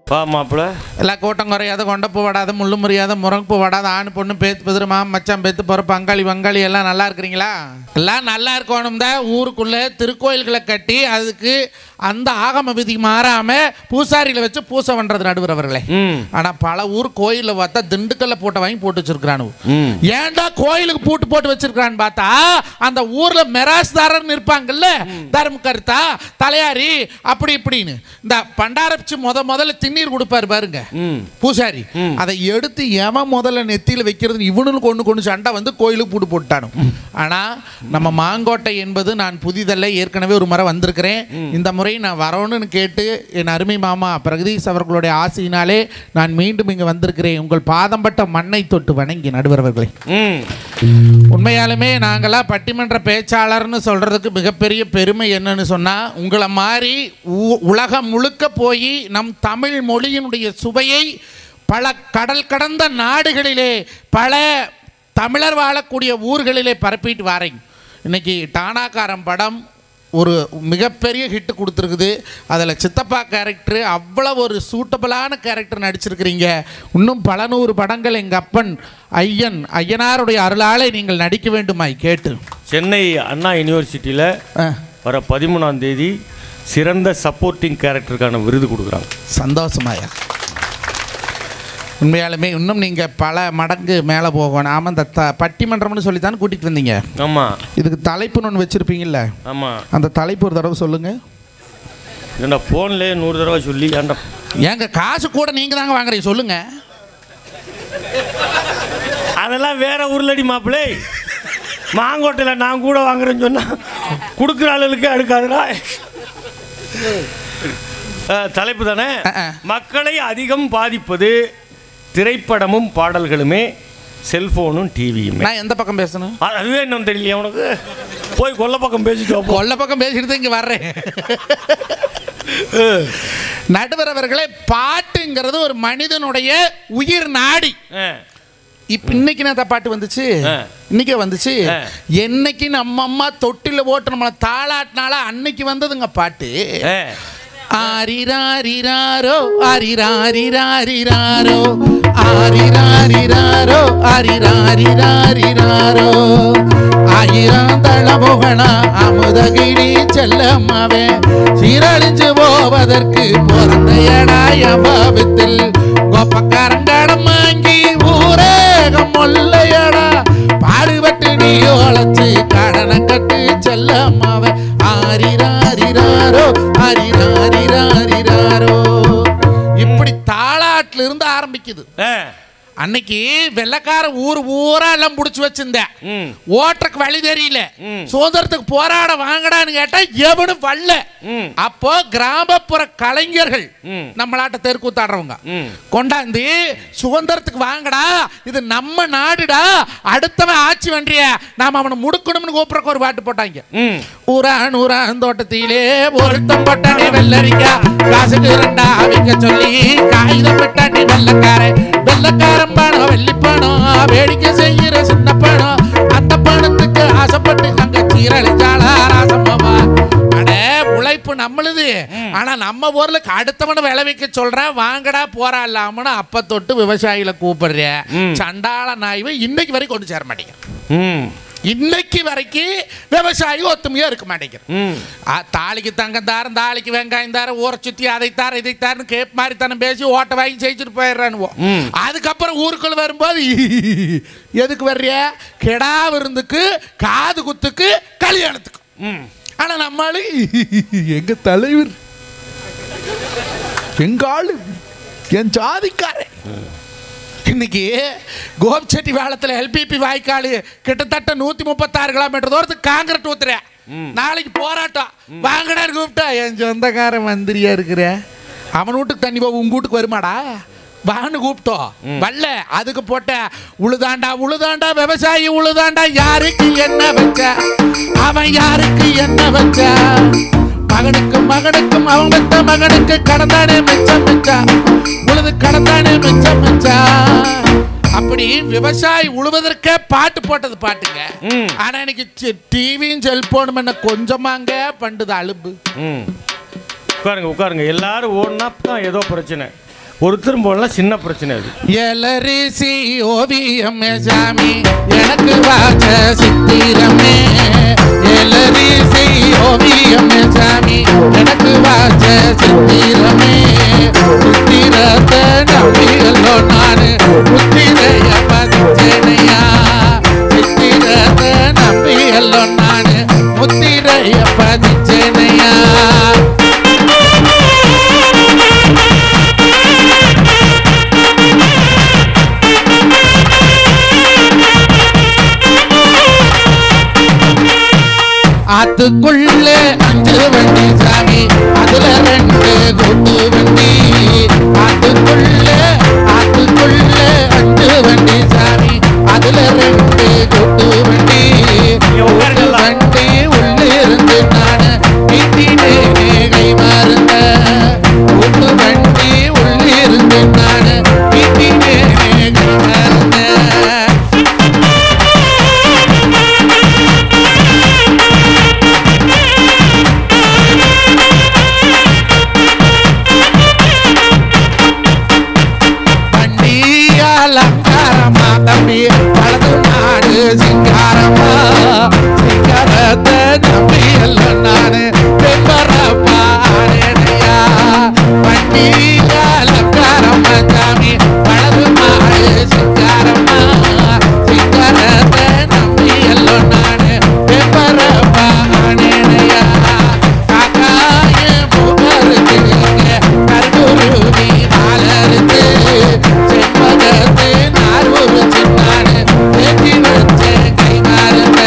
வா மாப்பிள்ள எல்லாம் கூட்டம் குறையாத கொண்டப்பு வடாத முள்ளு முறியாத முருங்கப்பு வடாத ஆண் பொண்ணு பேத்து பெதிரு மாமன் மச்சான் பேத்து போகிற பங்காளி வங்காளி எல்லாம் நல்லா இருக்கிறீங்களா எல்லாம் நல்லா இருக்கணும் தான் ஊருக்குள்ளே திருக்கோயில்களை கட்டி அதுக்கு அந்த ஆகம விதி மாறாம பூசாரிகளை வச்சு பூசை பண்ணுறது நடுவர் அவர்களே ம் ஆனால் பல ஊர் கோயிலில் பார்த்தா திண்டுக்கல்ல போட்ட வாங்கி போட்டு வச்சிருக்கிறானு ம் ஏன்டா கோயிலுக்கு பூட்டு போட்டு வச்சிருக்கான்னு பார்த்தா அந்த ஊர்ல மெராஸ்தாரர்னு இருப்பாங்கல்ல தர்ம கருத்தா தலையாரி அப்படி இப்படின்னு இந்த பண்டாரப்பிச்சு முத முதல்ல திண்ணீர் கொடுப்பாரு பாருங்க ம் பூசாரி அதை எடுத்து எவன் முதல்ல நெத்தியில வைக்கிறது இவனுன்னு கொண்டு கொண்டு சண்டை வந்து கோயிலுக்கு பூட்டு போட்டானு ஆனா நம்ம மாங்கோட்டை என்பது நான் புதிதல்ல ஏற்கனவே ஒரு முறை வந்திருக்கிறேன் இந்த முறை நான் வரணும்னு கேட்டு என் அருமை மாமா பிரகதீஷ் அவர்களுடைய ஆசையினாலே நான் மீண்டும் இங்க வந்திருக்கிறேன் உங்கள் பாதம்பட்ட மண்ணை தொட்டு வணங்கி நடுவர் அவர்களே ம் உண்மையாலுமே நாங்களாம் பட்டிமன்ற பேச்சாளர்னு சொல்கிறதுக்கு மிகப்பெரிய பெருமை என்னன்னு சொன்னால் உங்களை மாதிரி உ- உலகம் முழுக்க போய் நம் தமிழ் மொழியினுடைய சுவையை பல கடல் கடந்த நாடுகளிலே பல தமிழர் வாழக்கூடிய ஊர்களிலே பரப்பிட்டு வாரீங்க இன்னைக்கு டானாக்காரன் படம் ஒரு மிகப்பெரிய ஹிட் கொடுத்துருக்குது அதில் சித்தப்பா கேரக்டர் அவ்வளோ ஒரு சூட்டபிளான கேரக்டர் நடிச்சிருக்கிறீங்க இன்னும் பல நூறு படங்கள் எங்கள் அப்பன் ஐயன் ஐயனாருடைய அருளாலே நீங்கள் நடிக்க வேண்டுமாய் கேட்டு சென்னை அண்ணா யூனிவர்சிட்டியில் ஆ, வர பதிமூணாம் தேதி சிறந்த சப்போர்ட்டிங் கேரக்டருக்கான விருது கொடுக்குறாங்க சந்தோஷமாயா உண்மையாலுமே இன்னும் நீங்கள் பல மடங்கு மேலே போகணும் ஆமாம் இந்த த பட்டிமன்றம்னு சொல்லி தானே கூட்டிகிட்டு வந்தீங்க ஆமாம் இதுக்கு தலைப்புன்னு ஒன்று வச்சுருப்பீங்கல்ல ஆமாம் அந்த தலைப்பு ஒரு தடவை சொல்லுங்கள் ஏன்டா ஃபோன்லேயே நூறு தடவை சொல்லி ஏன்டா ஏங்க காசு கூட நீங்கள் தாங்க வாங்குறீங்க சொல்லுங்கள் அதெல்லாம் வேற உருளடி மாப்பிள்ளை மாங்கோட்டையில் நான் கூட வாங்குறேன்னு சொன்னால் கொடுக்குற ஆளுகளுக்கு அடுக்காதுடா அஹ், தலைப்பு தானே அஹ், அஹ். மக்களை அதிகம் பாதிப்பது திரைப்படமும் பாடல்களுமே செல்போனும் டிவியுமே நான் எந்த பக்கம் பேசணும் அது- அதுவே இன்னும் தெரியலையா உனக்கு போய் கொல்ல பக்கம் பேசிட்டு வா போ. கொல்ல பக்கம் பேசிட்டு தான் இங்கே வர்றேன் நடுவர் அவர்களே பாட்டுங்கிறது ஒரு மனிதனுடைய உயிர் நாடி அஹ், இப்ப இன்னைக்கு நான் பாட்டு வந்துச்சு ஆ. இன்னைக்கே வந்துச்சு ஆ. என்னைக்கு நம்ம அம்மா தொட்டில போட்டு நம்மளை தாளாட்டினால அன்னைக்கு வந்ததுங்க பாட்டு அஹ். ஆரிராரிராரோ ஆரிராரிராரிராரோ ஆரிராரிராரோ ஆரிராரிராரிராரோ ஆயிரம் தளமுகனா அமுதகிரி செல்லம்மாவே சீரழிஞ்சு போவதற்கு பிறந்த எடாயபாவத்தில் கோப்பக்காரங்காலம் வாங்கி ஊரேகம் மொல்லையடா பாடுபட்டு நீ ஒழைச்சு கடனை கட்டு செல்லம்மாவே ஆரிராரிராரோ ஆரிராரிராரிராரோ இப்படி தாளாட்டுல இருந்து ஆரம்பிக்குது அஹ். அன்னைக்கு வெள்ளக்கார ஊர் ஊரா எல்லாம் புடிச்சு வச்சிருந்தேன் ம் ஓட்டருக்கு வழி தெரியல ம். சுதந்திரத்துக்கு போராட வாங்கடான்னு கேட்டா எவனும் வரல ம் அப்போ கிராமப்புற கலைஞர்கள் ம். நம்மளாட்ட தெருக்கூத்தாடுறவங்க ம் கொண்டாந்து சுதந்திரத்துக்கு வாங்கடா இது நம்ம நாடுடா அடுத்தவன் ஆட்சி வண்டிய நாம அவனை முடுக்கணும்னு கூப்பிடறக்கு ஒரு பாட்டு போட்டாங்க ம் ஊரான் ஊரான் தோட்டத்திலே ஒருத்தம் போட்டானே வெள்ளரிக்கா காசுக்கு ரெண்டா அவிக்க சொல்லி காகிதம் விட்டாண்டி வெள்ளக்காரன் வெள்ளக்காரன் பணம் வெள்ளி பணம் வேடிக்கை செய்யற சின்ன பணம் அந்த பணத்துக்கு ஆசைப்பட்டு அங்க சீரழிச்சாளா ராசம்மாவா அட உழைப்பு நம்மளுது ஆனா நம்ம ஊர்ல அடுத்தவனை விளைவிக்க சொல்றேன் வாங்கடா போறா இல்லாமனு அப்ப தொட்டு விவசாயிகளை கூப்பிடுற ம். சண்டாள நாய்வு இன்னைக்கு வரைக்கும் கொண்டு சேர மாட்டேங்க ம் இன்னைக்கு வரைக்கும் விவசாயி ஒத்துமையா இருக்க மாட்டேங்கிறான் ம் ஆ, தாலிக்கு தங்கம் தாரம் தாலிக்கு வெங்காயம் தாரம் ஊரை சுத்தி அதை தார இதை தாரன்னு கேப் மாதிரி தானே பேசி ஓட்ட வாங்கி ஜெயிச்சுட்டு போயிடுறானுவோம் ம். அதுக்கப்புறம் ஊருக்குள்ள வரும்போது எதுக்கு வர்றிய கெடா விருந்துக்கு காது குத்துக்கு கல்யாணத்துக்கு ம் ஆனா நம்ம ஆளு எங்க தலைவர் எங்க ஆளு என் ஜாதிக்காரன் இன்னைக்கு கோபிச்செட்டி வாழத்தில் எல்பிபி வாய்க்கால் கிட்டத்தட்ட நூத்தி முப்பத்தாறு கிலோமீட்டர் தூரத்துக்கு காங்கிரட் ஊத்துற நாளைக்கு போராட்டம் வாங்கடா கூப்பிட்டா என் சொந்தக்காரன் மந்திரியா இருக்கிற அவன் வீட்டுக்கு தண்ணி போக உங்க வீட்டுக்கு வருமாடா வான்னு கூப்பிட்டோம் வரல அதுக்கு போட்ட உழுதாண்டா உழுதாண்டா விவசாயி உழுதாண்டா யாருக்கு என்ன வச்ச அவன் யாருக்கு என்ன வச்ச மகனுக்கும் மகனுக்கும் அவன் பெத்த மகனுக்கு கடந்தானே மிச்சம் மிச்சா உழுது கடந்தானே மிச்சம் மிச்சா அப்படி விவசாயி உழுவதற்கே பாட்டு போட்டது பாட்டுங்க ம். ஆனா இன்னைக்கு டிவியும் செல்போனும் என்ன கொஞ்சமாங்க பண்டுது அலும்பு ம் உட்காருங்க உட்காருங்க எல்லாரும் ஓடினா தான் ஏதோ பிரச்சனை ஒருத்தரும் போடலாம் சின்ன பிரச்சனை அது எலரிசி ஓவியம் சாமி எனக்கு வாச்ச சித்திரமே எலரிசி ஓவியம் சாமி எனக்கு வாச்ச சித்திரமே சித்திரத்தை நம்பியல்லோ நானு முத்திரைய பதிச்சேனையா சித்திரத்தை நம்பியல்லோ நானு முத்திரைய பதிச்சேனையா அதுக்குள்ள அஞ்சு வண்டி சாமி அதுல ரெண்டு கொண்டு வண்டி அதுக்குள்ள அதுக்குள்ள அஞ்சு வண்டி சாமி அதுல ரெண்டு கொண்டு வண்டி உட்காருங்க எல்லாம். வண்டி உள்ள இருந்து நானு வீட்டிலே கை மருந்த ஒன்று வண்டி உள்ள இருந்து நானு வீட்டிலே கை மருந்த வண்டி அலங்காரமா தம்பி வலது நாடு சிங்காரமா சிங்காரத்தை நம்பி எல்லாம் நானு பெம்பரப்பா ஆனேனையா வண்டி அலங்காரமா சாமி வலது நாடு சிங்காரமா சிங்காரத்தை நம்பி எல்லாம் நானு பெம்பரப்பா ஆனேனையா காக்காய புகருக்கு கருகுருவி மாலருக்கு செண்பகத்து நாரூறு சின்னாடு ஏற்றி வச்ச கை மாறுங்க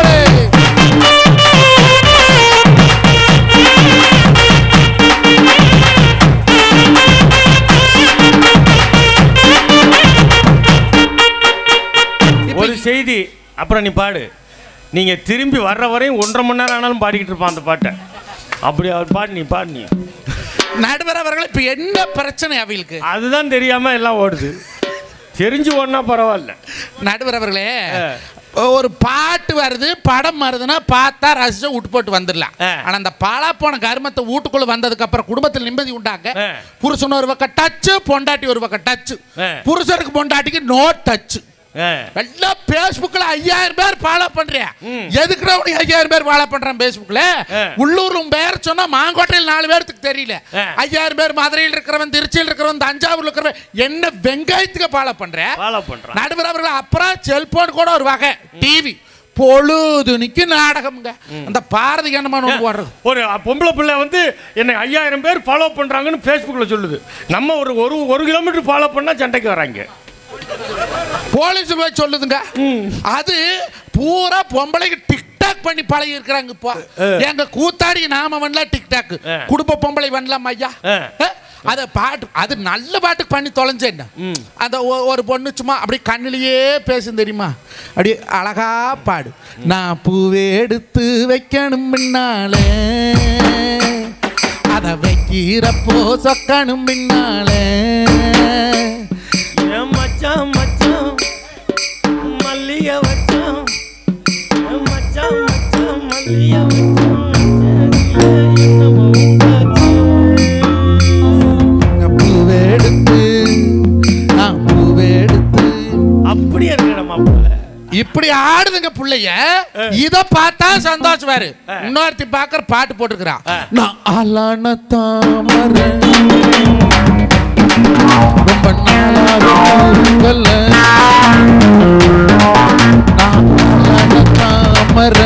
ஒரு செய்தி அப்புறம் நீ பாடு நீங்க திரும்பி வர்ற வரையும் ஒன்றரை மணி நேரம் ஆனாலும் பாடிக்கிட்டு இருப்பான் அந்த பாட்டை அப்படி அவர் பாடு நீ பாடு நீ நடுவர் அவர்கள் இப்ப என்ன பிரச்சனை அவங்களுக்கு அதுதான் தெரியாம எல்லாம் ஓடுது தெரிஞ்சு ஓடினா பரவாயில்ல நடுவர் அவர்களே ஆ. ஒரு பாட்டு வருது படம் வருதுன்னா பார்த்தா ரசிச்சு விட்டு போட்டு வந்துடலாம் ஆ. ஆனா அந்த பாலா போன கருமத்தை வீட்டுக்குள்ள வந்ததுக்கு அப்புறம் குடும்பத்தில் நிம்மதி உண்டாக்க ஆ. புருஷன் ஒரு பக்கம் டச்சு பொண்டாட்டி ஒரு பக்கம் டச்சு ஆ. புருஷனுக்கு பொண்டாட்டிக்கு நோ டச்சு ஆ. எல்லாம் பேஸ்புக்ல ஐயாயிரம் பேர் ஃபாலோ பண்றியா ம். எதுக்குடா உனக்கு ஐயாயிரம் பேர் ஃபாலோ பண்றான் பேஸ்புக்ல ஆ. உள்ளூர் உன் பேர் சொன்னா மாங்கோட்டையில் நாலு பேருக்கு தெரியல ஆ. ஐயாயிரம் பேர் மதுரையில் இருக்கிறவன் திருச்சியில் இருக்கிறவன் தஞ்சாவூர்ல இருக்கிறவன் என்ன வெங்காயத்துக்கு ஃபாலோ பண்ற ஃபாலோ பண்றான் நடுவர் அவர்கள் அப்புறம் செல்போன் கூட ஒரு வகை டிவி பொழுதுனிக்கு நாடகம்ங்க அந்த பாரதி கண்ணமான ஒன்று போடுறது ஒரு பொம்பளை பிள்ளை வந்து என்னை ஐயாயிரம் பேர் ஃபாலோ பண்றாங்கன்னு ஃபேஸ்புக்கில் சொல்லுது நம்ம ஒரு ஒரு ஒரு கிலோமீட்டர் ஃபாலோ பண்ணா சண்டைக்கு வராங்க போலீஸ் போய் சொல்லுதுங்க அது பூரா பொம்பளைக்கு டிக்டாக் பண்ணி பழகி இருக்கிறாங்க இப்போ எங்க கூத்தாடி நாம பண்ணலாம் டிக்டாக் ஆ. குடும்ப பொம்பளை பண்ணலாம் ஐயா ஆ. அத பாட்டு அது நல்ல பாட்டுக்கு பண்ணி தொலைஞ்சேன் ம். அந்த ஒ- ஒரு பொண்ணு சும்மா அப்படி கண்ணிலேயே பேசும் தெரியுமா அப்படி அழகா பாடு நான் பூவே எடுத்து வைக்கணும் பின்னாலே அத வைக்கிறப்போ சொக்கணும் பின்னாலே ஏன் மச்சான் மச்சான் மல்லிகை வச்சான் ஏன் மச்சான் மச்சான் மல்லிகை வச்சான் என்னமோ உண்டாச்சு. பூவே எடுத்து நான் பூவே எடுத்து அப்படியே இருக்கணும் மாப்பிள்ள இப்படி ஆடுதுங்க புள்ளைய இத பார்த்தா சந்தோஷம் வேறு இன்னொருத்தி பாக்குற பாட்டு போட்டுக்கிறான் நான் அலான தாமரை ரொம்ப நாளாகல நான் அலான தாமரை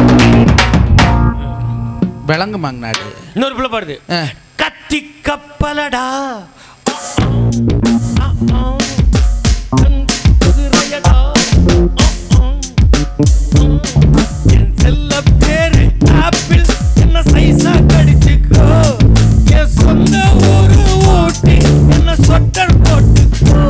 விளங்குமாங்க நாடு இன்னொரு பிள்ளை பாடுது ஆ. கத்தி கப்பலடா ஆ, ஆ. கண் குதிரையடா. ஆ, ஆ. என் செல்ல பேரு ஆப்பிள் என்ன சைஸா கடிச்சுக்கோ என் சொந்த ஊரு ஊட்டி என்ன சொட்டர் போட்டுக்கோ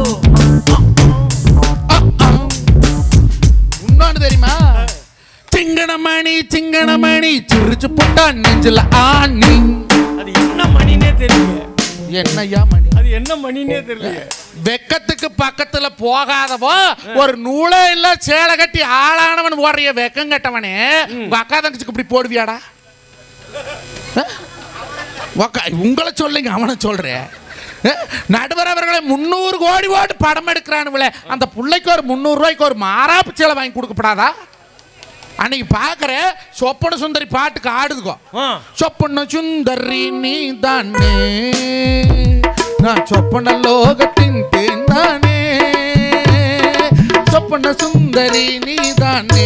ஆ, ஆ. இன்னொன்னு தெரியுமா சிங்கனமணி சிங்கனமணி சிரிச்சு புட்டா நெஞ்சில ஆணி அது என்ன மணினே தெரியல என்னய்யா மணி அது என்ன மணினே தெரியல வெக்கத்துக்கு பக்கத்துல போகாதவோ ஒரு நூலே இல்ல சேலை கட்டி ஆளானவன் ஓடுறிய வெக்கம் கட்டவனே உங்க அக்கா தங்கச்சிக்கு இப்படி போடுவியாடா அஹ்? உக்கா- உங்களை சொல்லுங்க அவனை சொல்றேன் அஹ், நடுவர் அவர்களை முந்நூறு கோடி போட்டு படம் எடுக்கிறானுங்களே அந்த பிள்ளைக்கு ஒரு முந்நூறு ரூபாய்க்கு ஒரு மாறாப்பு சேலை வாங்கி கொடுக்கப்படாதா அன்னைக்கு பார்க்குற சொப்பன சுந்தரி பாட்டுக்கு ஆடுதுக்கோ ஆ. சொப்பன சுந்தரி நீ தானே நான் சொப்பன லோகத்தின் தேன் தானே சொப்பன சுந்தரி நீ தானே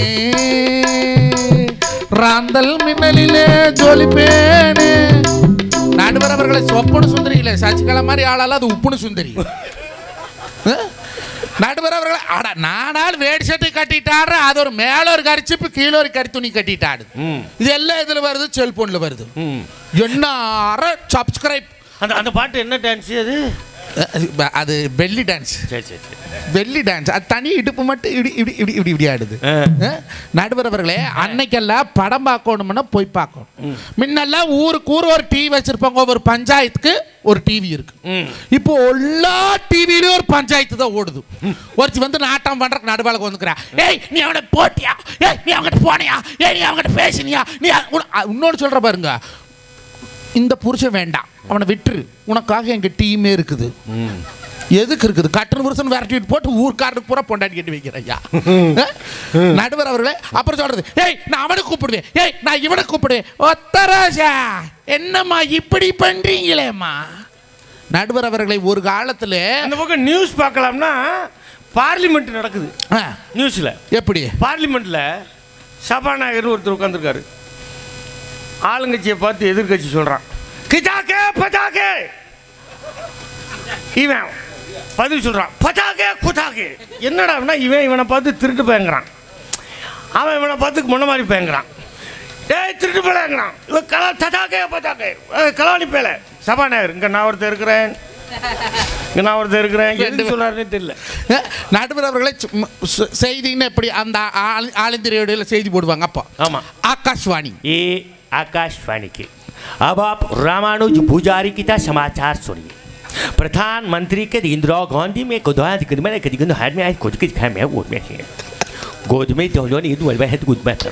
ராந்தல் மின்னலிலே ஜொலிப்பேனே நடுவர் அவர்களை சொப்பன சுந்தரி இல்லை சசிகலா மாதிரி ஆளால அது உப்புன சுந்தரி அஹ்? நடுவர் அவர்களை அட நானால் வேடி சட்டை கட்டிட்டாரு அது ஒரு மேல ஒரு கரிச்சிப்பு கீழே ஒரு கறி துணி கட்டிட்டாடு ம் இது எல்லாம் இதுல வருது செல்போன்ல வருது ம் என்ன அரை சப்ஸ்கிரைப் அந்த அந்த பாட்டு என்ன டான்ஸ் அது அது பெல்லி டான்ஸ் சரி சரி சரி பெல்லி டான்ஸ் அது தனி இடுப்பு மட்டும் இடி இடி இப்படி இப்படி இப்படி ஆடுது ஆ. அஹ்? நடுவர் அவர்களே அன்னைக்கெல்லாம் படம் பார்க்கணும்னா போய் பார்க்கணும் முன்னெல்லாம் ஊருக்கு ஊர் ஒரு டிவி வச்சிருப்பாங்க ஒரு பஞ்சாயத்துக்கு ஒரு டிவி இருக்கு ம் இப்போ எல்லா டிவிலையும் ஒரு பஞ்சாயத்து தான் ஓடுது ஒருத்தி வந்து நாட்டம் பண்றதுக்கு நடுவாளுக்கு வந்துக்கிறா ஏய் நீ அவனை போட்டியா ஏய் நீ அவங்ககிட்ட போனியா ஏய் நீ அவங்ககிட்ட பேசினியா நீ அ- உன- அ- இன்னொன்னு சொல்ற பாருங்க இந்த புருஷன் வேண்டாம் அவனை விட்டுரு உனக்காக எங்க டீமே இருக்குது ம் எதுக்கு இருக்குது கட்டண புருஷன் விரட்டிட்டு போட்டு ஊர்க்காரருக்கு பூரா பொண்டாட்டி கட்டி வைக்கிற ஐயா நடுவர் அவர்களே அப்புறம் சொல்றது ஏய் நான் அவனை கூப்பிடுவேன் ஏய் நான் இவனை கூப்பிடுவேன் ஒத்தராஜா என்னம்மா இப்படி பண்றீங்களேம்மா நடுவர் அவர்களை ஒரு காலத்துல அந்த பக்கம் நியூஸ் பார்க்கலாம்னா பார்லிமெண்ட் நடக்குது ஆ, நியூஸில் எப்படி பார்லிமெண்ட்டில் சபாநாயகர் ஒருத்தர் உட்காந்துருக்காரு ஆளுங்கட்சியை பார்த்து எதிர்க்கட்சி சொல்கிறான் கிஜாக்கே பஜாக்கே இவன் பதில் சொல்கிறான் பஜாக்கே குஜாக்கே என்னடான்னா இவன் இவனை பார்த்து திருட்டு பயங்கிறான் அவன் இவனை பார்த்து முன்ன மாதிரி பயங்கிறான் ஏய் திருட்டு பேலங்கிறான் இவன் கலா தஜாக்கே பஜாக்கே கலாவணி பேல சபாநாயகர் இங்கே நான் ஒருத்தர் இருக்கிறேன் இங்கே நான் ஒருத்தர் இருக்கிறேன் எது சொல்கிறாருன்னு தெரியல அஹ், நடுவர் அவர்களை சும்மா செ- செய்தின்னு எப்படி அந்த ஆள்- ஆல் இந்திய ரேடியோவில் செய்தி போடுவாங்க அப்போ ஆமாம் ஆகாஷ்வாணி ये आकाशवाणी के अब आप रामानुज पुजारी की था समाचार सुनिए प्रधानमंत्री के इंदिरा गांधी में गोदा दिक्कत में कदी गंद हाथ में आज कुछ कुछ खाए मैं वोट में है गोद में तो उन्होंने ये दुआ है तो कुछ बात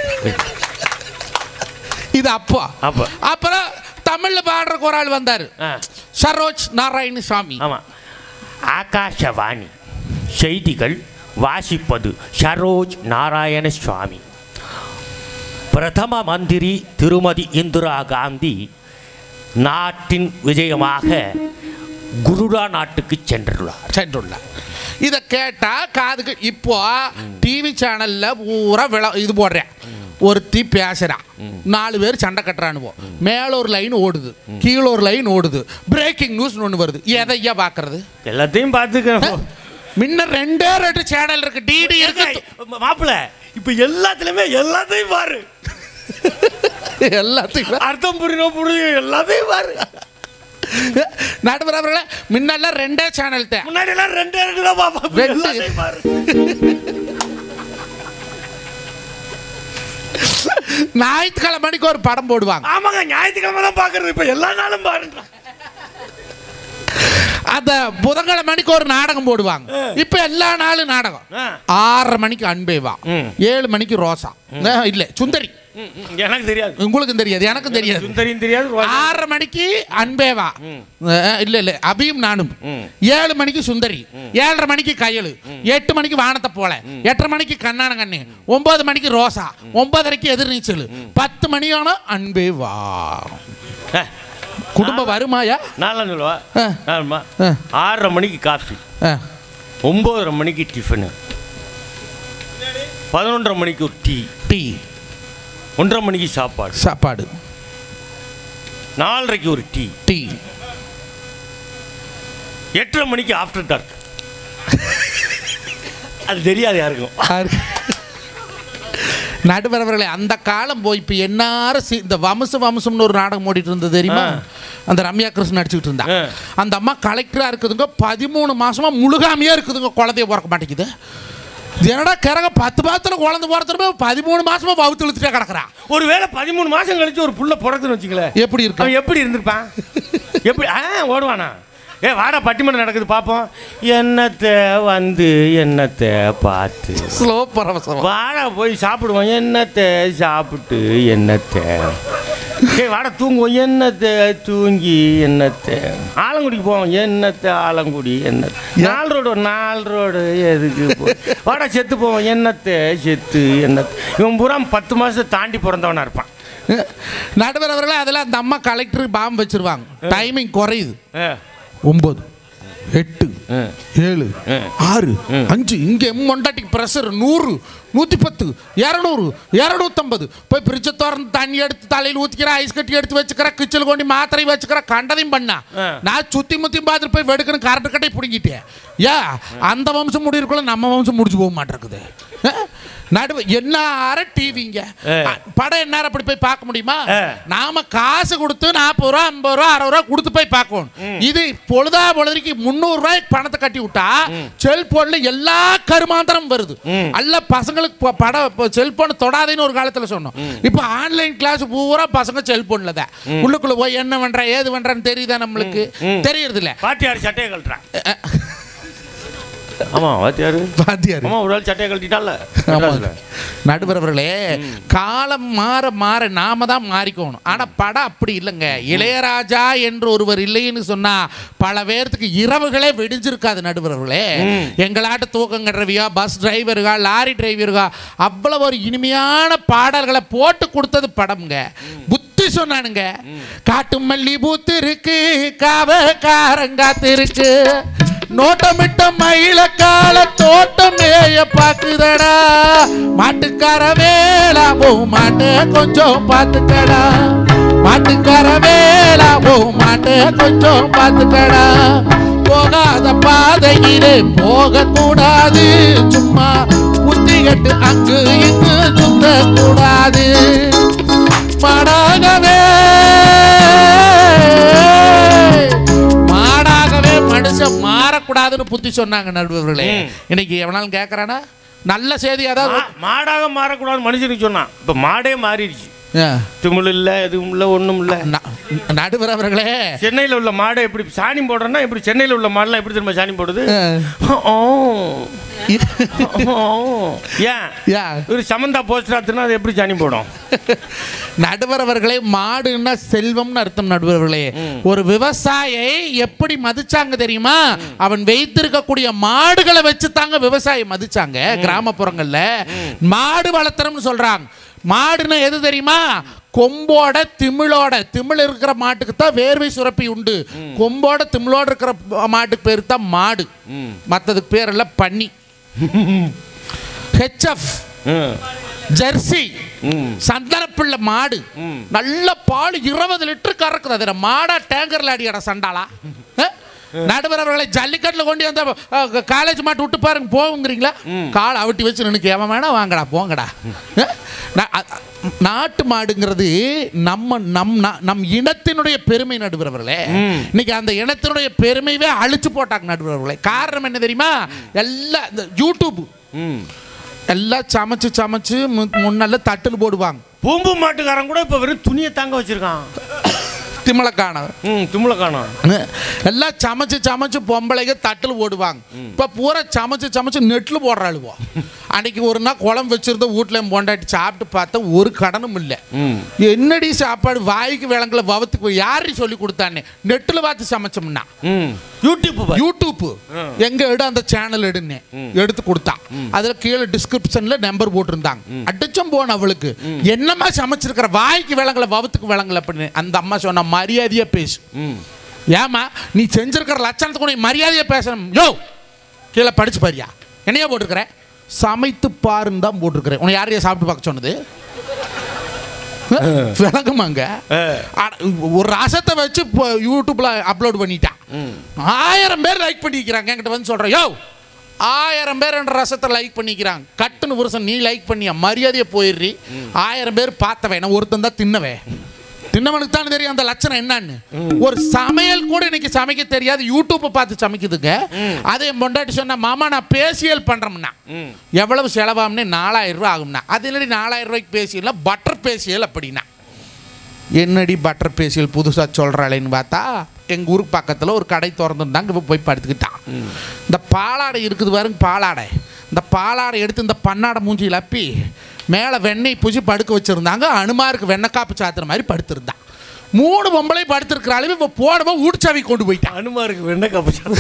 இது அப்போ அப்போ. அப்புறம் தமிழ்ல பாடுறக்கு ஒரு ஆள் வந்தாரு சரோஜ் நாராயணசாமி ஆமாம் ஆகாஷவாணி செய்திகள் வாசிப்பது சரோஜ் நாராயண சுவாமி பிரதம மந்திரி திருமதி இந்திரா காந்தி நாட்டின் விஜயமாக குருடா நாட்டுக்கு சென்றுள்ளார் சென்றுள்ளார் இதை கேட்டா காதுக்கு இப்போ டிவி சேனல்ல பூரா விள இது போடுறேன் ஒருத்தி பேசுறா நாலு பேர் சண்டை கட்டுறானுவோ மேல ஒரு லைன் ஓடுது கீழே ஒரு லைன் ஓடுது பிரேக்கிங் நியூஸ் ஒன்று வருது எதையா பார்க்கறது எல்லாத்தையும் பார்த்துக்க முன்ன ரெண்டே ரெண்டு சேனல் இருக்கு டிடி இருக்கு மாப்பிள்ள இப்ப எல்லாத்துலயுமே எல்லாத்தையும் பாரு எல்லாத்தையும் அர்த்தம் புரியணும் புரியும் எல்லாத்தையும் பாரு நடுவர் அவர்களே முன்னெல்லாம் ரெண்டே சேனல் தான் முன்னாடி எல்லாம் ரெண்டு ரெண்டு தான் பாப்பா இப்ப ரெண்டு. எல்லாத்தையும் பாரு ஞாயிற்றுக்கிழமை மணிக்கு ஒரு படம் போடுவாங்க ஆமாங்க ஞாயிற்றுக்கிழமை தான் பாக்குறது இப்ப எல்லா நாளும் பாருங்க அந்த புதன்கிழமை மணிக்கு ஒரு நாடகம் போடுவாங்க இப்ப எல்லா நாளும் நாடகம் ஆ. ஆறரை மணிக்கு அன்பேவா ம். ஏழு மணிக்கு ரோசா ஆ, இல்ல சுந்தரி ம், ம், எனக்கு தெரியாது உங்களுக்கும் தெரியாது எனக்கும் தெரியாது சுந்தரியும் தெரியாது ரோஜா- ஆறரை மணிக்கு அன்பேவா ஆ, இல்ல இல்ல அபியும் நானும் ம். ஏழு மணிக்கு சுந்தரி ஏழரை மணிக்கு கையலு எட்டு மணிக்கு வானத்தை போல எட்டரை மணிக்கு கண்ணான கண்ணு ஒன்பது மணிக்கு ரோசா ஒன்பதரைக்கு எதிர்நீச்சல் பத்து மணியான அன்பே வா ஆ, குடும்பம் வருமாயா நாலாம் சொல்லுவா ஆ. ஆமா ஆ. ஆறரை மணிக்கு காஃபி ஆ, ஒன்பதரை மணிக்கு டிஃபனு பதினொன்றரை மணிக்கு ஒரு டீ டீ ஒன்றரை மணிக்கு சாப்பாடு சாப்பாடு நாலரைக்கு ஒரு டீ டீ எட்டரை மணிக்கு ஆஃப்டர் டார்க் அது தெரியாது யாருக்கும் ஆறு. நடுவர் அவர்களே அந்த காலம் போய் இப்போ என்னாரும் சி- இந்த வம்சம் வம்சம்னு ஒரு நாடகம் ஓடிட்டு இருந்தது தெரியுமா ஆ. அந்த ரம்யா கிருஷ்ணன் நடிச்சுக்கிட்டு இருந்தா ஆ. அந்த அம்மா கலெக்டரா இருக்குதுங்க பதிமூணு மாசமா முழுகாமையே இருக்குதுங்க குழந்தைய பிறக்க மாட்டேங்குது இது என்னடா கிறங்க பத்து மாசத்துல குழந்தை பிறத்துறப்ப பதிமூணு மாசமா பவுத்து இழுத்துட்டே கிடக்குறா ஒருவேளை பதிமூணு மாசம் கழிச்சு ஒரு புள்ள பிறக்குன்னு வச்சுங்களேன் எப்படி இருக்கு அவன் எப்படி இருந்திருப்பான் எப்படி ஆ ஓடுவானா ஏ வாடா பட்டிமன்றம் நடக்குது பார்ப்போம் என்னத்தை வந்து என்னத்தை பார்த்து ஸ்லோ பரவசம் வாடா போய் சாப்பிடுவோம் என்னத்தை சாப்பிட்டு என்னத்தை ஏய் வாட தூங்குவோம் என்னத்தை தூங்கி என்னத்தை ஆலங்குடிக்கு போவோம் என்னத்தை ஆலங்குடி என்னத்தை நாலு ரோடு நாலு ரோடு எதுக்கு போ- வாடா செத்து போவோம் என்னத்தை செத்து என்னத்தை இவன் பூரா பத்து மாதத்தை தாண்டி பிறந்தவனா இருப்பான் நடுவர் அவர்களே அதெல்லாம் அந்த அம்மா கலெக்டர் பாம்பு வச்சிருவாங்க டைமிங் குறையுது ஆ, ஒன்பது எட்டு ஆ. ஏழு ஆ. ஆறு அஞ்சு இங்கே மொண்டாட்டிக்கு ப்ரெஷர் நூறு நூற்றி பத்து இரநூறு இரநூத்தம்பது போய் பிரிட்ஜை திறந்து தண்ணி எடுத்து தலையில் ஊற்றிக்கிற ஐஸ் கட்டி எடுத்து வச்சுக்கிற கிச்சல் கொண்டு மாத்திரை வச்சுக்கிற கண்டதையும் பண்ணா ஆ. நான் சுற்றி முத்தி பார்த்துட்டு போய் வெடுக்கணும் கரண்ட் கட்டை பிடிங்கிட்டேன் ஏ அந்த வம்சம் முடியிருக்குள்ள நம்ம வம்சம் முடிஞ்சு போக மாட்டேங்குது நடுவு என்ன அரை டிவிங்க ஆ. படம் என்ன அப்படி போய் பார்க்க முடியுமா ஆ. நாம காசு கொடுத்து நாற்பது ரூபா ஐம்பது ரூபா அறுபது ரூபா கொடுத்து போய் பார்க்கணும் இது பொழுதா பொழுதுக்கு முந்நூறு ரூபாய்க்கு பணத்தை கட்டி விட்டா செல்போன்ல எல்லா கருமாந்திரம் வருது ம். அல்ல பசங்களுக்கு ப- படம் செல்போன் தொடாதேன்னு ஒரு காலத்துல சொன்னோம் இப்போ ஆன்லைன் கிளாஸ் பூரா பசங்க செல்போன்ல தான் உள்ளுக்குள்ள போய் என்ன பண்ற ஏது பண்றன்னு தெரியுதா நம்மளுக்கு ம். தெரியறது இல்ல வாத்தியார் சட்டையை கழட்டுறான் ஆமா வாத்தியார் பாத்தியாரு ஆமா ஒரு ஆள் சட்டையை கழட்டிட்டால ஆமாங்க. நடுவர் அவர்களே காலம் மாற மாற நாம தான் மாறிக்கணும் ஆனா படம் அப்படி இல்லைங்க இளையராஜா என்று ஒருவர் இல்லைன்னு சொன்னா பல பேர்த்துக்கு இரவுகளே வெடிஞ்சிருக்காது நடுவர் அவர்களே எங்களாட்ட தூக்கம் கட்டுறவியா பஸ் டிரைவருகா லாரி டிரைவருகா அவ்வளவு ஒரு இனிமையான பாடல்களை போட்டு கொடுத்தது படம்ங்க புத்தி சொன்னானுங்க காட்டு மல்லி பூத்து இருக்கு காவ காரங்காத்து இருக்கு நோட்டமிட்ட மயில கால தோட்டம் மேய பாக்குதடா மாட்டுக்கார வேலா போ மாட்ட கொஞ்சம் பாத்துக்கடா மாட்டுக்கார வேலா போ மாட்ட கொஞ்சம் பாத்துக்கடா போகாத பாதையிலே போக கூடாது சும்மா புத்தி கட்டு அங்கு இங்கு சுத்த கூடாது மாடாகவே மாடாகவே மனுஷன் மாறக்கூடாதுன்னு புத்தி சொன்னாங்க நடுவர்களே ம். இன்னைக்கு எவனாலும் கேட்கறானா நல்ல செய்தி அதாவது மா- மாடாக மாறக்கூடாது மனுஷனுக்கு சொன்னான் இப்ப மாடே மாறிடுச்சு ஆ. திமிழ் இல்ல எதுவும் இல்ல ஒண்ணும் இல்ல ந- நடுவர் அவர்களே சென்னையில உள்ள மாடை எப்படி சாணி போடுறேன்னா எப்படி சென்னையில உள்ள மாடெல்லாம் எப்படி திரும்ப சாணி போடுது ஓ. ஓ. ஏன் யா. ஒரு சமந்தா போஸ்டர் ஆத்துனா அது எப்படி சாணி போடும் நடுவர் அவர்களே மாடுன்னா செல்வம்னு அர்த்தம் நடுவர் அவர்களே ஒரு விவசாயியை எப்படி மதிச்சாங்க தெரியுமா அவன் வைத்திருக்கக்கூடிய மாடுகளை வச்சு தாங்க விவசாயி மதிச்சாங்க கிராமப்புறங்கள்ல மாடு வளர்த்துறோம்னு சொல்றாங்க மாடுன்னா எது தெரியுமா கொம்போட திமிழோட திமிழ் இருக்கிற மாட்டுக்கு தான் வேர்வை சுரப்பி உண்டு கொம்போட திமிழோட இருக்கிற மாட்டுக்கு பேர் தான் மாடு மற்றதுக்கு பேர் எல்லாம் பன்னி ஹெச்எஃப் ம். ஜெர்சி ம். சந்தனப்பிள்ளை மாடு ம். நல்ல பால் இருபது லிட்டர் கறக்குது அதுல மாடா டேங்கர்ல அடியட சண்டாளா அஹ்? நடுவர் அவர்களை ஜல்லிக்கட்டில் கொண்டு வந்த காலேஜ் மாட்டு விட்டு பாருங்க போகுங்கிறீங்களா கால் அவிட்டி வச்சு நினைக்க எவன் வேணா வாங்கடா போங்கடா அஹ்? நா- அ- அ- நாட்டு மாடுங்கிறது நம்ம நம் ந- நம் இனத்தினுடைய பெருமை நடுவர்களே ம். இன்னைக்கு அந்த இனத்தினுடைய பெருமையவே அழிச்சு போட்டாங்க நடுவர்களே காரணம் என்ன தெரியுமா எல்லாம் இந்த யூடியூப் ம். எல்லாம் சமைச்சு சமைச்சு மு- முன்னால தட்டில் போடுவாங்க பூம்பு மாட்டுக்காரன் கூட இப்ப வெறும் துணியை தாங்க வச்சிருக்கான் திமலக்கான ம் தும்ள காணும் எல்லாம் சமைச்சு சமைச்சு பொம்பளைங்க தட்டில் போடுவாங்க இப்போ பூரா சமைச்சு சமைச்சு நெட்டில் போடுறாளுவோ அன்னைக்கு ஒரு நாள் குழம்பு வச்சிருந்த வீட்டில் பொண்டாட்டி சாப்பிட்டு பார்த்தா ஒரு கடனும் இல்லை ம் என்னடி சாப்பாடு வாய்க்கு விளங்கல வவத்துக்கு யாரு சொல்லி கொடுத்தானே நெட்டில் பார்த்து சமைச்சோம்னா ம் யூடியூப் பாரு. யூடியூப் எங்க எடு அந்த சேனல் எடுன்னு எடுத்து கொடுத்தான் அதுல கீழே டிஸ்கிரிப்ஷன்ல நம்பர் போட்டிருந்தாங்க அடிச்சும் போன அவளுக்கு என்னம்மா சமைச்சிருக்கிற வாய்க்கு விளங்கல வவத்துக்கு விளங்கல அப்படின்னு அந்த அம்மா சொன்ன மரியாதையா பேசு ம் ஏமா நீ செஞ்சிருக்கிற லட்சணத்துக்கு நீ மரியாதையா பேசணும் யோ கீழே படிச்சு பாரியா என்னையா போட்டிருக்கிற சமைத்து பாருன்னு தான் போட்டிருக்கிறேன் உன்னை யாரையா சாப்பிட்டு பார்க்க சொன்னது விளங்குமாங்க ஆ. ஆனா, ஒரு ரசத்தை வச்சு இப்போ யூடியூப்ல அப்லோட் பண்ணிட்டான் ஆயிரம் பேர் லைக் பண்ணிக்கிறாங்க என்கிட்ட வந்து சொல்றேன் யோ ஆயிரம் பேர் என்ற ரசத்தை லைக் பண்ணிக்கிறாங்க கட்டுன்னு புருஷன் நீ லைக் பண்ணியா மரியாதையை போயிடுறி ஆயிரம் பேர் பார்த்தவன் நான் ஒருத்தன் தான் தின்னவன் தின்னவனுக்கு தான் தெரியும் அந்த லட்சணம் என்னன்னு ஒரு சமையல் கூட இன்னைக்கு சமைக்க தெரியாது யூடியூப்பை பார்த்து சமைக்குதுங்க அதே பொண்டாட்டி சொன்னா மாமா நான் பேசியல் பண்றோம்னா ம் எவ்வளவு செலவாகும்னே நாலாயிரம் ரூபாய் ஆகும்னா அது என்னடி நாலாயிரம் ரூபாய்க்கு பேசியல்னா பட்டர் பேசியல் அப்படின்னா என்னடி பட்டர் பேசியல் புதுசாக சொல்கிறாளேன்னு பார்த்தா எங்கள் ஊருக்கு பக்கத்தில் ஒரு கடை திறந்துருந்தாங்க இப்போ போய் படுத்துக்கிட்டான் இந்த பாலாடை இருக்குது பாருங்க பாலாடை இந்த பாலாடை எடுத்து இந்த பன்னாடை மூஞ்சியில் அப்பி மேலே வெண்ணெய் பூசி படுக்க வச்சுருந்தாங்க அனுமாருக்கு வெண்ணெய் காப்பு சாத்துற மாதிரி படுத்திருந்தான் மூணு பொம்பளை படுத்திருக்கிற அளவு இப்போ போடவோ ஊட்டுச்சாவி கொண்டு போயிட்டான் அனுமாருக்கு வெண்ணெய் கப்பு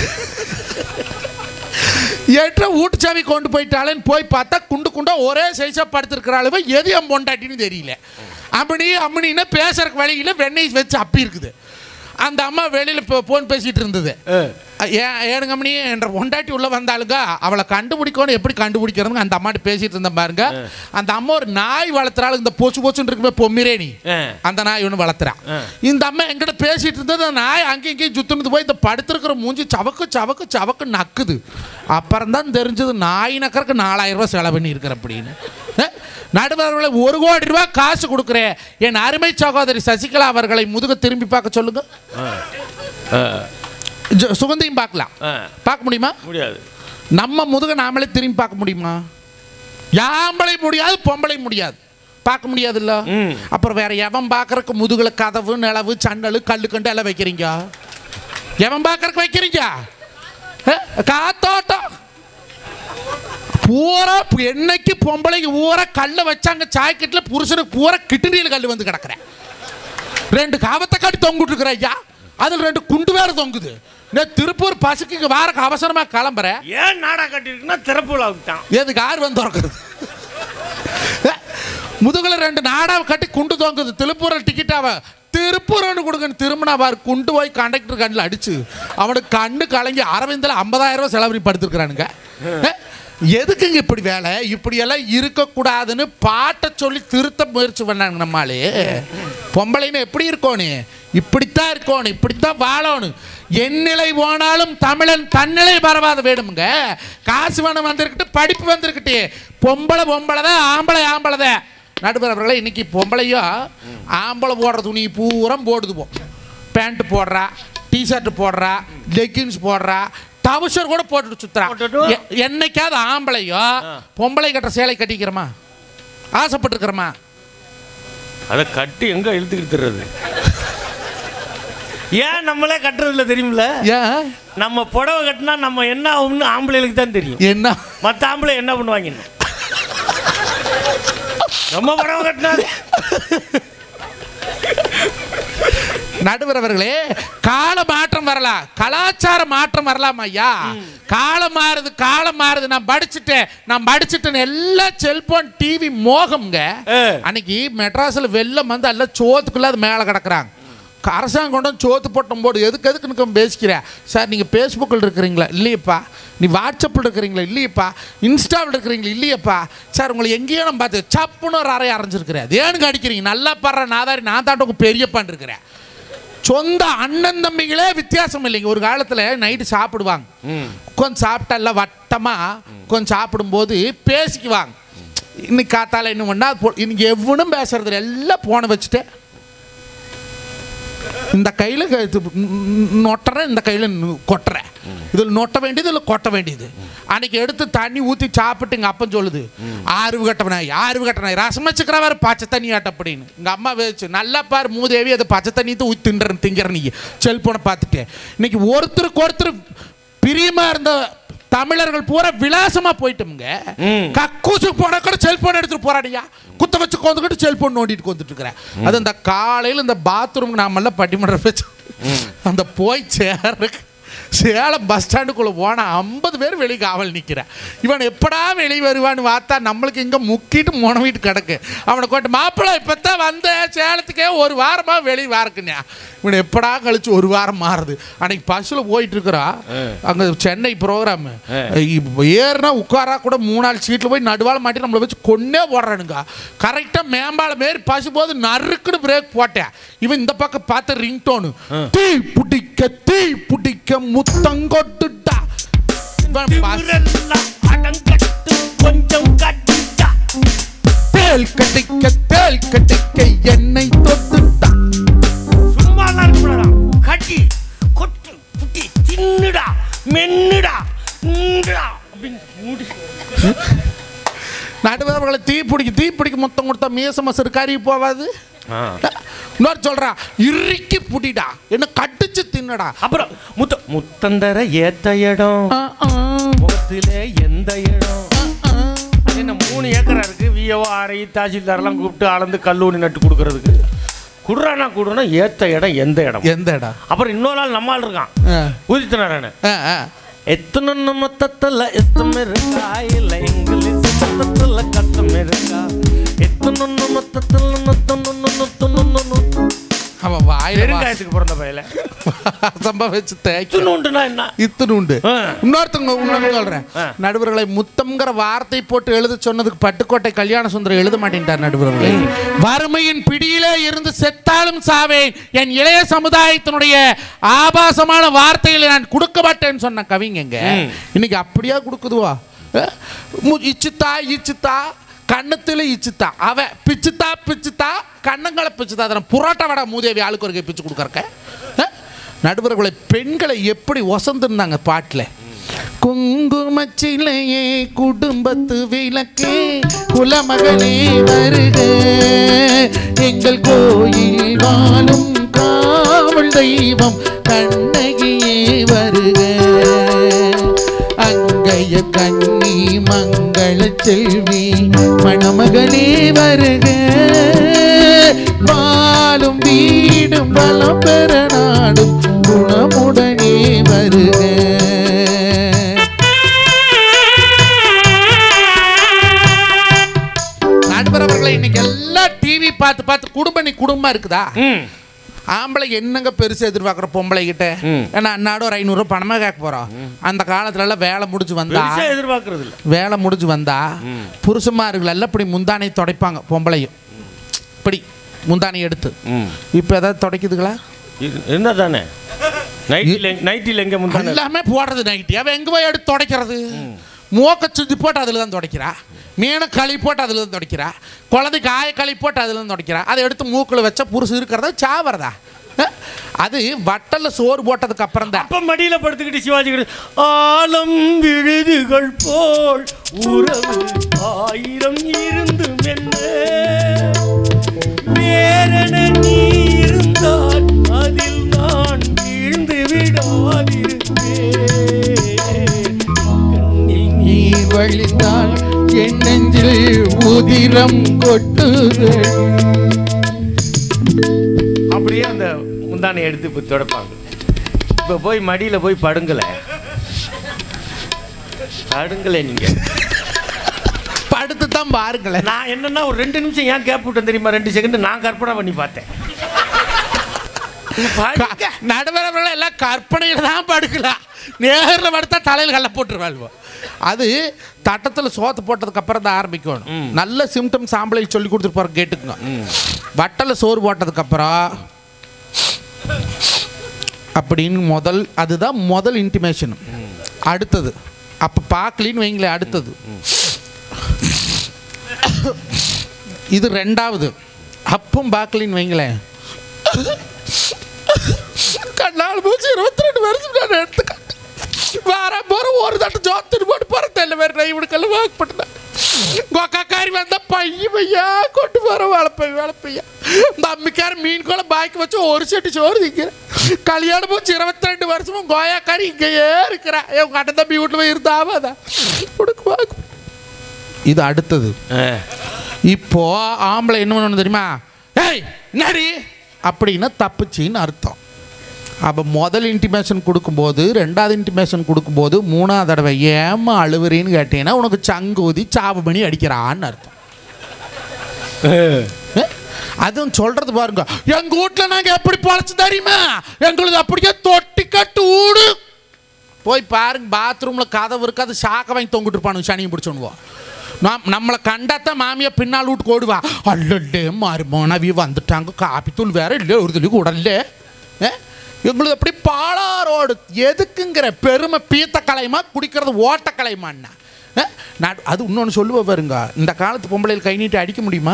ஏற்ற ஊட்டுச்சாவி கொண்டு போயிட்டாலேன்னு போய் பார்த்தா குண்டு குண்டா ஒரே சைஸாக படுத்திருக்கிற அளவு எது என் பொண்டாட்டின்னு தெரியல அப்படி அம்மனின்னா பேசுறதுக்கு வழியில் வெண்ணெய் வச்சு அப்பி இருக்குது அந்த அம்மா வெளியில் இப்போ ஃபோன் பேசிகிட்டு இருந்தது ஏன் ஏனுங்க அம்மனி என்ற பொண்டாட்டி உள்ள வந்தாளுங்க அவளை கண்டுபிடிக்கணும் எப்படி கண்டுபிடிக்கிறதுங்க அந்த அம்மாட்ட பேசிட்டு இருந்தேன் பாருங்க அந்த அம்மா ஒரு நாய் வளர்த்துறாள் இந்த போச்சு போச்சுன்னு இருக்குமே பொம்மிரேனி ஆ. அந்த நாய் ஒன்று வளர்த்துறான் இந்த அம்மா எங்கிட்ட பேசிட்டு இருந்தது அந்த நாய் அங்கேயும் இங்கேயும் சுத்துனது போய் இந்த படுத்திருக்கிற மூஞ்சி சவக்கு சவக்கு சவக்கு நக்குது அப்புறம் தான் தெரிஞ்சது நாய் நக்கறக்கு நாலாயிரம் ரூபாய் செலவு பண்ணி இருக்கிற அப்படின்னு நடுவர்களை ஒரு கோடி ரூபாய் காசு கொடுக்குறேன் என் அருமை சகோதரி சசிகலா அவர்களை முதுக திரும்பி பார்க்க சொல்லுங்க ஜ- சுகந்தையும் பார்க்கலாம் பார்க்க முடியுமா முடியாது நம்ம முதுக நாமளே திரும்பி பார்க்க முடியுமா யாம்பளை முடியாது பொம்பளை முடியாது பார்க்க முடியாதுல்ல ம். அப்புறம் வேற எவன் பார்க்கறக்கு முதுகுல கதவு நிலவு சண்டல் கல்லு கண்டு எல்லாம் வைக்கிறீங்க எவன் பார்க்கறக்கு வைக்கிறீங்க அஹ், காத்தோட்டம் பூரா என்னைக்கு பொம்பளைக்கு பூரா கல்லை வச்சாங்க சாய்க்கெட்டில் புருஷனுக்கு பூரா கிட்டுனியில் கல் வந்து கிடக்குறேன் ரெண்டு காவத்தை காட்டி தொங்கிட்டு இருக்கிற ஐயா அதில் ரெண்டு குண்டு வேற தொங்குது நான் திருப்பூர் பசுக்கு வாரக்கு அவசரமா கிளம்புறேன் ஏன் நாடா கட்டிருக்குன்னா திறப்பு விழாவுக்கு எதுக்கு ஆறு வந்து திறக்கிறது முதுகுல ரெண்டு நாடாவை கட்டி குண்டு தொங்குது திருப்பூரில் டிக்கெட்டாவ திருப்பூர்னு கொடுங்கன்னு திரும்பினா பாரு குண்டு போய் கண்டக்டர் கண்ணில் அடிச்சு அவனுக்கு கண்ணு கலங்கி அரவிந்தில் ஐம்பதாயிரம் ரூபாய் செலவரி படுத்துருக்குறானுங்க எதுக்குங்க இப்படி வேலை இப்படியெல்லாம் இருக்கக்கூடாதுன்னு பாட்டை சொல்லி திருத்த முயற்சி பண்ணாங்க நம்மாலே பொம்பளைன்னு எப்படி இருக்கோணும் இப்படித்தான் இருக்கணும் இப்படித்தான் வாழணும் என் நிலை போனாலும் தமிழன் தன்னிலை பரவாத வேணுமுங்க காசு வேணும் வந்திருக்கிட்டு படிப்பு வந்திருக்கிட்டு பொம்பளை பொம்பளை தான் ஆம்பளை ஆம்பளை தான் நடுவர் அவர்களே இன்னைக்கு பொம்பளையும் ஆம்பளை போடுற துணி பூரம் போடுது போ பேண்ட் போடுறா டிஷர்ட் போடுறா லெக்கின்ஸ் போடுறா டவுசர் கூட போட்டுட்டு சுத்துறா போட்டுட்டு? எ- என்னைக்காவது ஆம்பளையோ பொம்பளை கட்டுற சேலை கட்டிக்கிறோமா ஆசைப்பட்டிருக்கிறோமா அதை கட்டி எங்க இழுத்துக்கிட்டுறது ஏன் நம்மளே கட்டுறதில்ல தெரியுமில்ல ஏன் நம்ம புடவை கட்டினா நம்ம என்ன ஆகும்னு ஆம்பளைகளுக்கு தான் தெரியும் என்ன மற்ற ஆம்பளை என்ன பண்ணுவாங்க இன்னும்? நம்ம புடவை கட்டினா நடுவர் அவர்களே கால மாற்றம் வரலாம் கலாச்சார மாற்றம் வரலாம் ஐயா காலம் மாறுது காலம் மாறுது நான் படிச்சுட்டேன் நான் படிச்சுட்டேன் எல்லாம் செல்போன் டிவி மோகம்ங்க ஏ. அன்னைக்கு மெட்ராஸில் வெள்ளம் வந்து எல்லாம் சோத்துக்குள்ள அது மேலே கிடக்குறாங்க அரசாங்கம் கொண்டு வந்து சோத்து போட்டும் போடு எதுக்கு எதுக்கு நிற்க பேசிக்கிறேன் சார் நீங்கள் ஃபேஸ்புக்கில் இருக்கிறீங்களா இல்லையப்பா நீ வாட்ஸ்அப்பில் இருக்கிறீங்களா இல்லையப்பா இன்ஸ்டாவில் இருக்கிறீங்களா இல்லையப்பா சார் உங்களை எங்கேயோ நான் பார்த்து சப்புன்னு ஒரு அறை அரைஞ்சிருக்கிறேன் அது ஏனுங்க அடிக்கிறீங்க நல்லா படுற நாதாரி நான் தாண்ட உங்க பெரியப்பான் இருக்கிறேன் சொந்த அண்ணன் தம்பிகளே வித்தியாசம் இல்லைங்க ஒரு காலத்தில் நைட்டு சாப்பிடுவாங்க கொஞ்சம் சாப்பிட்டா எல்லாம் வட்டமாக கொஞ்சம் சாப்பிடும்போது பேசிக்குவாங்க இன்னைக்கு காத்தால என்ன பண்ணா போ- இன்னைக்கு எவனும் பேசுறது இல்ல. எல்லாம் போன வச்சுட்டு இந்த கையில் நொட்டுறேன் இந்த கையில் கொட்டுறேன் இதில் நொட்ட வேண்டியது இல்லை கொட்ட வேண்டியது அன்னைக்கு எடுத்து தண்ணி ஊற்றி சாப்பிட்டு எங்கள் அப்பன் சொல்லுது ஆறு கட்டவனாய் ஆறு கட்டனாய் ரசம் வச்சுக்கிறவர் பச்சை தண்ணி ஆட்ட அப்படின்னு எங்கள் அம்மா வேச்சு நல்லா பாரு மூதேவி அது பச்சை தண்ணி ஊற்றி திண்டுற திங்கிற நீ செல்போனை பார்த்துட்டு இன்னைக்கு ஒருத்தருக்கு ஒருத்தர் பிரியமா இருந்த தமிழர்கள் பூரா விலாசமா போயிட்டோம்ங்க ம். கக்கூசு போன கூட செல்போன் எடுத்துட்டு போறாடியா குத்த வச்சு கொந்துக்கிட்டு செல்போன் நோண்டிட்டு வந்துட்டு இருக்கிறேன் அது இந்த காலையில் இந்த பாத்ரூம் நாமெல்லாம் பட்டிமன்ற வச்சு அந்த போய் சேருக்கு சேலம் பஸ் ஸ்டாண்டுக்குள்ளே போனால் ஐம்பது பேர் வெளியே காவல் நிற்கிறேன் இவன் எப்படா வெளியே வருவான்னு பார்த்தா நம்மளுக்கு இங்கே முக்கிட்டு முனவிட்டு கிடக்கு அவனை கொண்டு மாப்பிள்ளை இப்போ தான் வந்தேன் சேலத்துக்கே ஒரு வாரமாக வெளியே வாரக்குண்ணா இவனை எப்படா கழிச்சு ஒரு வாரம் மாறுது அன்னைக்கு பஸ்ஸில் போயிட்டு இருக்கிறா அங்கே சென்னை ப்ரோக்ராம் ஏறுனா உட்காரா கூட மூணு நாள் சீட்டில் போய் நடுவால மாட்டி நம்மளை வச்சு கொன்னே போடுறானுங்க கரெக்டாக மேம்பாலம் மாரி பசு போது நறுக்குன்னு பிரேக் போட்டேன் இவன் இந்த பக்கம் பார்த்த ரிங் டோனு தீ புடிக்க தீ புடிக்க முத்தங்கொட்டுட்டா இவன் பஸ் திமிரெல்லாம் அடங்கட்டு கொஞ்சம் கட்டிட்டா தேல் கட்டிக்க தேல் கட்டிக்க என்னை தொட்டுட்டா சும்மா எல்லாம் இருக்கக்கூடாதா கட்டி கொட்டு புட்டி தின்னுடா மென்னுடா உண்டுடா அப்படின்னு மூடி நடுவர்களை தீ பிடிக்க தீ பிடிக்க முத்தம் கொடுத்தா மீச மசரு கறி போவாது இன்னொரு சொல்றான் இறுக்கி புடிடா என்ன கடிச்சு தின்னுடா அப்புறம் முத்த முத்தந்தர ஏத்த இடம் ஆ, ஆ, முகத்திலே எந்த இடம் ஆ, ஆ. அந்த என்ன மூணு ஏக்கரா இருக்கு விஓ ஆர்ஐ தாசில்தார்லாம் கூப்பிட்டு அளந்து கல்லூரி நட்டு கொடுக்கறதுக்கு குடுறானா குடுறனா ஏத்த இடம் எந்த இடம் எந்த இடம் அப்புறம் இன்னொரு நாள் நம்மால் இருக்கான் ஆ, உதித்த நாராயணன் ஆ, ஆ. எத்தனை மொத்தத்தில் எத்தம் இருக்கா இல்லை இங்கிலீஷ் மொத்தத்தில் கத்தம் இருக்கா எத்தனை மொத்தத்தில் அவன் வாயில பெருங்காயத்துக்கு பிறந்த பையல சம்பவிச்சு தேய்க்க இத்துணுண்டுனா என்ன இத்தனுண்டு ஆ. இன்னொருத்தவங்க இன்னொரு சொல்றேன் ஆ. நடுவர்களை முத்தம்ங்கிற வார்த்தை போட்டு எழுத சொன்னதுக்கு பட்டுக்கோட்டை கல்யாண சுந்தரம் எழுத மாட்டேன்ட்டார் நடுவர்களை வறுமையின் பிடியிலே இருந்து செத்தாலும் சாவேன் என் இளைய சமுதாயத்தினுடைய ஆபாசமான வார்த்தைகளை நான் கொடுக்க மாட்டேன்னு சொன்ன கவிங்க ம். இன்னைக்கு அப்படியா கொடுக்குதுவா அஹ்? மு- இச்சுத்தா இச்சுத்தா கண்ணத்துல இச்சுத்தா அவ பிச்சுத்தா பிச்சுத்தா கண்ணங்களை பிச்சுத்தா அதனை புரோட்டா வடை மூதேவி ஆளுக்கு ஒரு கை பிச்சு கொடுக்கறக்க அஹ்? நடுவர்களை பெண்களை எப்படி ஒசந்திருந்தாங்க பாட்டில் குங்குமச்சிலையே குடும்பத்து விளக்கே குலமகளே வருக எங்கள் கோயில் வாழும் காவல் தெய்வம் கண்ணகியே வருக அங்கைய கண்ணி மங்கள செல்வி மணமகளே வருக வாழும் வீடும் பலம் பெற நாடும் குணமுடனே வருக நடுவர் அவர்களை இன்னைக்கு எல்லாம் டிவி பார்த்து பார்த்து குடும்ப நீ குடும்பம் இருக்குதா ம் ஆம்பளை என்னங்க பெருசு எதிர்பார்க்குற பொம்பளை கிட்ட ம். ஏன்னா அன்னாட ஒரு ஐநூறுரூவா பணமா கேட்க போறோம் அந்த காலத்துல எல்லாம் வேலை முடிஞ்சு வந்தா பெருசா எதிர்பார்க்கறது இல்ல வேலை முடிஞ்சு வந்தா புருஷமார்கள் எல்லாம் இப்படி முந்தானை துடைப்பாங்க பொம்பளையும் இப்படி முந்தானை எடுத்து ம் இப்போ ஏதாவது துடைக்குதுங்களா என்ன தானே நைட்டில் நைட்டில் எங்க முந்தான எல்லாமே போடுறது நைட்டி அவன் எங்க போய் எடுத்து துடைக்கிறது மூக்க சுத்தி போட்டு அதில் தான் துடைக்கிறா மீனை களி போட்டு அதில் தான் துடைக்கிறா குழந்தைக்கு ஆய களி போட்டு அதில் தான் துடைக்கிறா அதை எடுத்து மூக்கில் வச்சா புருஷு இருக்கிறதா சாவறதா அஹ்? அது வட்டல்ல சோறு போட்டதுக்கு அப்புறம் தான் அப்ப மடியில படுத்துக்கிட்டு சிவாஜி கிட்ட, ஆலம் விழுதுகள் போல் உறவு ஆயிரம் இருந்தும் என்ன வேறென நீ இருந்தால் அதில் நான் வீழ்ந்து விடாதிருப்பேன் கண்ணில் நீ நீ வழிந்தால் என் நெஞ்சில் உதிரம் கொட்டுதடி அப்படியே அந்த முந்தானை எடுத்து இப்போ துடைப்பாங்க இப்போ போய் மடியில் போய் படுங்கல படுங்களே நீங்க படுத்து தான் பாருங்களேன் நான் என்னன்னா ஒரு ரெண்டு நிமிஷம் ஏன் கேப் விட்டேன் தெரியுமா ரெண்டு செகண்ட் நான் கற்பனை பண்ணி பார்த்தேன் படுங்க. நடுவரவர்கள் எல்லாம் கற்பனையில் தான் படுக்கலாம் நேரில் படுத்தா தலையில் கல்ல போட்டுருவாள்வோம் அது தட்டத்தில் சோத்து போட்டதுக்கு அப்புறம் தான் ஆரம்பிக்கணும் நல்ல சிம்டம் சாம்பலை சொல்லி கொடுத்துட்டு போகிற கேட்டுக்குங்க வட்டலில் சோறு போட்டதுக்கு அப்புறம் அப்படின்னு முதல் அதுதான் முதல் இன்டிமேஷன் அடுத்தது அப்போ பார்க்கலின்னு வைங்களேன் அடுத்தது இது ரெண்டாவது அப்பவும் பார்க்கலின்னு வைங்களேன் கண்ணால் பூச்சி இருபத்தி ரெண்டு வருஷம் நான் எடுத்துக்கிட்டேன் வார போற ஒரு தட்டு ஜோத்திட்டு போட்டு போற தெல்ல வேற நை விடுக்கல வாக்கப்பட்டேன் கொக்காரி வந்தா பைய பையா கொண்டு போற வளப்பை வளப்பையா இந்த அம்மிக்கார மீன் குழம்பு பாக்கி வச்சு ஒரு செட்டு சோறு திங்கிறேன் கல்யாணம் போச்சு இருபத்தி ரெண்டு வருஷமும் கோயாக்காரி இங்கேயே இருக்கிறா என் அண்ணன் தம்பி வீட்டில் போய் இருந்தாவாதா உனக்கு வாக்கு இது அடுத்தது ஆ. இப்போ ஆம்பளை என்ன பண்ணணும் தெரியுமா ஏய் என்னடி அப்படின்னா தப்புச்சின்னு அர்த்தம் அப்போ முதல் இன்டிமேஷன் கொடுக்கும்போது ரெண்டாவது இன்டிமேஷன் கொடுக்கும்போது மூணாவது தடவை ஏமா அழுவுறீன்னு கேட்டீங்கன்னா உனக்கு சங்கூதி சாவு பண்ணி அடிக்கிறான்னு அர்த்தம் ஏ? அதுவும் சொல்றது பாருங்க எங்க வீட்டில் நாங்கள் எப்படி பொழைச்சு தெரியுமா எங்களுக்கு அப்படியே தொட்டி கட்டு ஊடு போய் பாருங்க பாத்ரூமில் கதவு இருக்கு அது சாக்க வாங்கி தொங்கிட்டு இருப்பானு சனியை பிடிச்சோன்னுவோம் நாம் நம்மளை கண்டாத்தான் மாமியா பின்னால் வீட்டுக்கு ஓடுவா அல்லல்லே மருமோனவி வந்துட்டாங்க காப்பி தூள் வேற இல்லை ஒரு துளி உடல்ல ஏ எங்களுக்கு அப்படி பாலாரோடு எதுக்குங்கிற பெருமை பீத்த கலைமா குடிக்கிறது ஓட்ட கலைமான்னா ஏ? நான் அது இன்னொன்று சொல்லுவ பாருங்க இந்த காலத்து பொம்பளையில் கை நீட்டி அடிக்க முடியுமா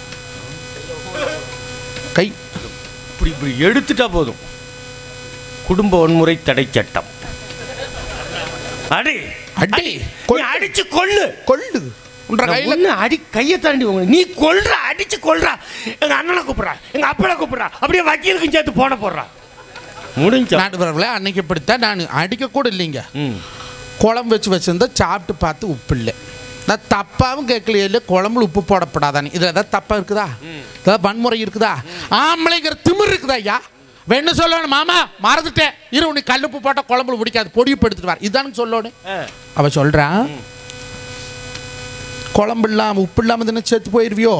கை இப்படி இப்படி எடுத்துட்டா போதும் குடும்ப வன்முறை தடை சட்டம் அடி அடி நீ அடிச்சு கொல்லு கொள்ளு உன்ற நான் கையில் ஒண்ணு அடி கையை தாண்டி உங்க நீ கொல்ற அடிச்சு கொல்றா எங்க அண்ணனை கூப்பிடுறா எங்க அப்பனை கூப்பிடுறா அப்படியே வக்கீலுக்கும் சேர்த்து போன போடுறா முடிஞ்சா நாடுபவர்களே அன்னைக்கு இப்படித்தான் நான் அடிக்க கூட இல்லைங்க ம் குழம்பு வச்சு வச்சிருந்தா சாப்பிட்டு பார்த்து உப்பு இல்லை நான் தப்பாவும் கேட்கலையே இல்லை குழம்புல உப்பு போடப்படாதானே இதில் ஏதாவது தப்பா இருக்குதா ஏதாவது வன்முறை இருக்குதா ஆம்பளைங்கிற திமிர் இருக்குதா ஐயா வெண்ணு சொல்லணும் மாமா மறந்துட்டேன் இரு உனக்கு கல்லுப்பு போட்டால் குழம்புல பிடிக்காது பொடிப்பு எடுத்துட்டு வர இதானு சொல்லணும் அவ சொல்றான் குழம்பு இல்லாம உப்பு இல்லாம தின்னு செத்து போயிருவியோ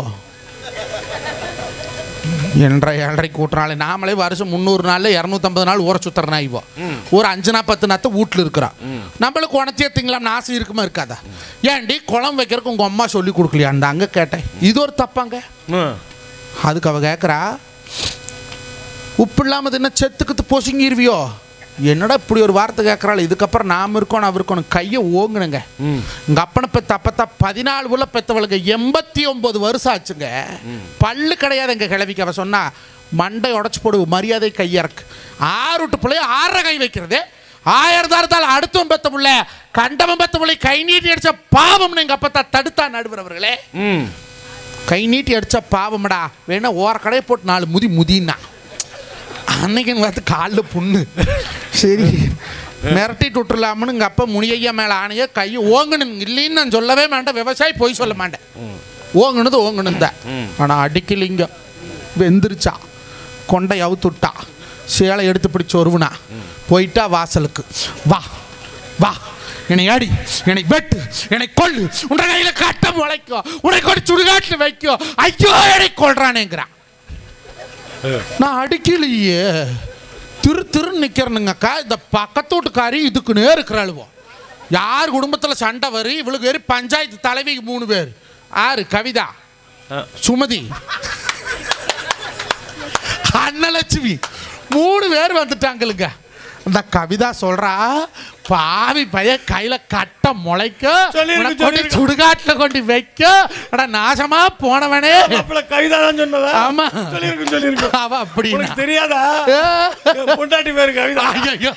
என்ற ஏழரை கூட்டுறாள் நாமளே வருஷம் முந்நூறு நாள்ல இரநூத்தம்பது நாள் ஊற சுத்துற நாய்வோ ஒரு அஞ்சு நாள் பத்து நாத்த வீட்டில் இருக்கிறோம் நம்மளுக்கு உணர்த்தியே திங்களாம் ஆசை இருக்குமா இருக்காதா ஏன்டி குழம்பு வைக்கிறதுக்கு உங்க அம்மா சொல்லி கொடுக்கலையா அந்த அங்க கேட்டேன் இது ஒரு தப்பாங்க அதுக்கு அவ கேட்குறா உப்பு இல்லாமல் தின்ன செத்துக்குத்து பொசுங்கிருவியோ என்னடா இப்படி ஒரு வார்த்தை கேட்குறாள் இதுக்கப்புறம் நாம் இருக்கணும் அவர் இருக்கணும் கையை ஓங்குனுங்க எங்கள் அப்பனை பெத்த அப்பத்தா பதினாலு உள்ள பெத்தவளுக்கு எண்பத்தி ஒன்பது வருஷம் ஆச்சுங்க பல்லு கிடையாது எங்கள் கிழவிக்கு அவ சொன்னா மண்டை உடச்சு போடு மரியாதை கையிறக்கு ஆறு விட்டு பிள்ளைய ஆறரை கை வைக்கிறது ஆயிரம் தாரத்தால் அடுத்தவன் பெத்த பிள்ளை கண்டவன் பெத்த பிள்ளை கை நீட்டி அடிச்ச பாவம்னு எங்கள் அப்பத்தா தடுத்தா நடுவர் அவர்களே கை நீட்டி அடிச்சா பாவம்டா வேணா ஓர கடையை போட்டு நாலு முதி முதின்னா அன்னைக்குன்னு பார்த்து காலில் புண்ணு சரி மிரட்டிட்டு விட்டுலாம்னு எங்கள் அப்பா முனியையா மேலே ஆணைய கை ஓங்கணும் இல்லைன்னு நான் சொல்லவே மாட்டேன் விவசாயி போய் சொல்ல மாட்டேன் ஓங்குனது ஓங்குனது தான் ஆனால் அடிக்கலிங்க வெந்துருச்சா கொண்டை அவுத்துட்டா சேலை எடுத்து பிடிச்சி ஒருவனா போயிட்டா வாசலுக்கு வா வா என்னை அடி என்னை வெட்டு என்னை கொள்ளு உன்ற கையில கட்டம் உழைக்கும் உன்னை கொண்டு சுடுகாட்டில் வைக்கும் ஐயோ என்னை கொள்றானேங்கிறான் நான் அடிக்கலையே திரு திரு நிக்கிறனுங்கக்கா இந்த பக்கத்து வீட்டுக்காரி இதுக்குன்னே இருக்கிறாளுவோ யார் குடும்பத்தில் சண்டை வரும் இவளுக்கு வேறு பஞ்சாயத்து தலைவிக்கு மூணு பேர் ஆறு கவிதா சுமதி அன்னலட்சுமி மூணு பேர் வந்துட்டாங்களுங்க இந்த கவிதா சொல்றா பாவி பைய கையில கட்ட முளைக்க சொல்லிருக்கு, உனக்கு கொண்டு சொல்லிருக்கு. சுடுகாட்டுல கொண்டு வைக்க அட நாசமா போனவனே மாப்பிள்ள கவிதா தான் சொன்னதா ஆமா. சொல்லிருக்கும் சொல்லிருக்கும் அவ அப்படின்னா உனக்கு தெரியாதா ஏ. என் பொண்டாட்டி பேரு கவிதா ஐயையோ.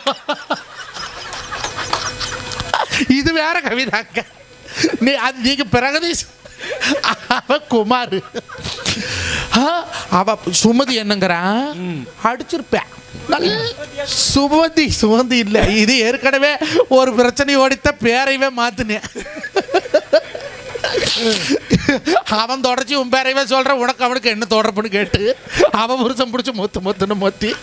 இது வேற கவிதாங்க நீ அது நீங்க பிரகதீஷ் அவ குமார் ஆ, அவ சுமதி என்னங்கிறான் அடிச்சிருப்பேன் நல்ல சுமதி சுமதி இல்ல இது ஏற்கனவே ஒரு பிரச்சனை ஓடித்த பேரையவே மாத்தினேன் அவன் தொடர்ச்சி உன் பேரையவே சொல்றான் உனக்கு அவனுக்கு என்ன தொடர்புன்னு கேட்டு அவன் புருஷன் பிடிச்சி மொத்து மொத்துன்னு மொத்தி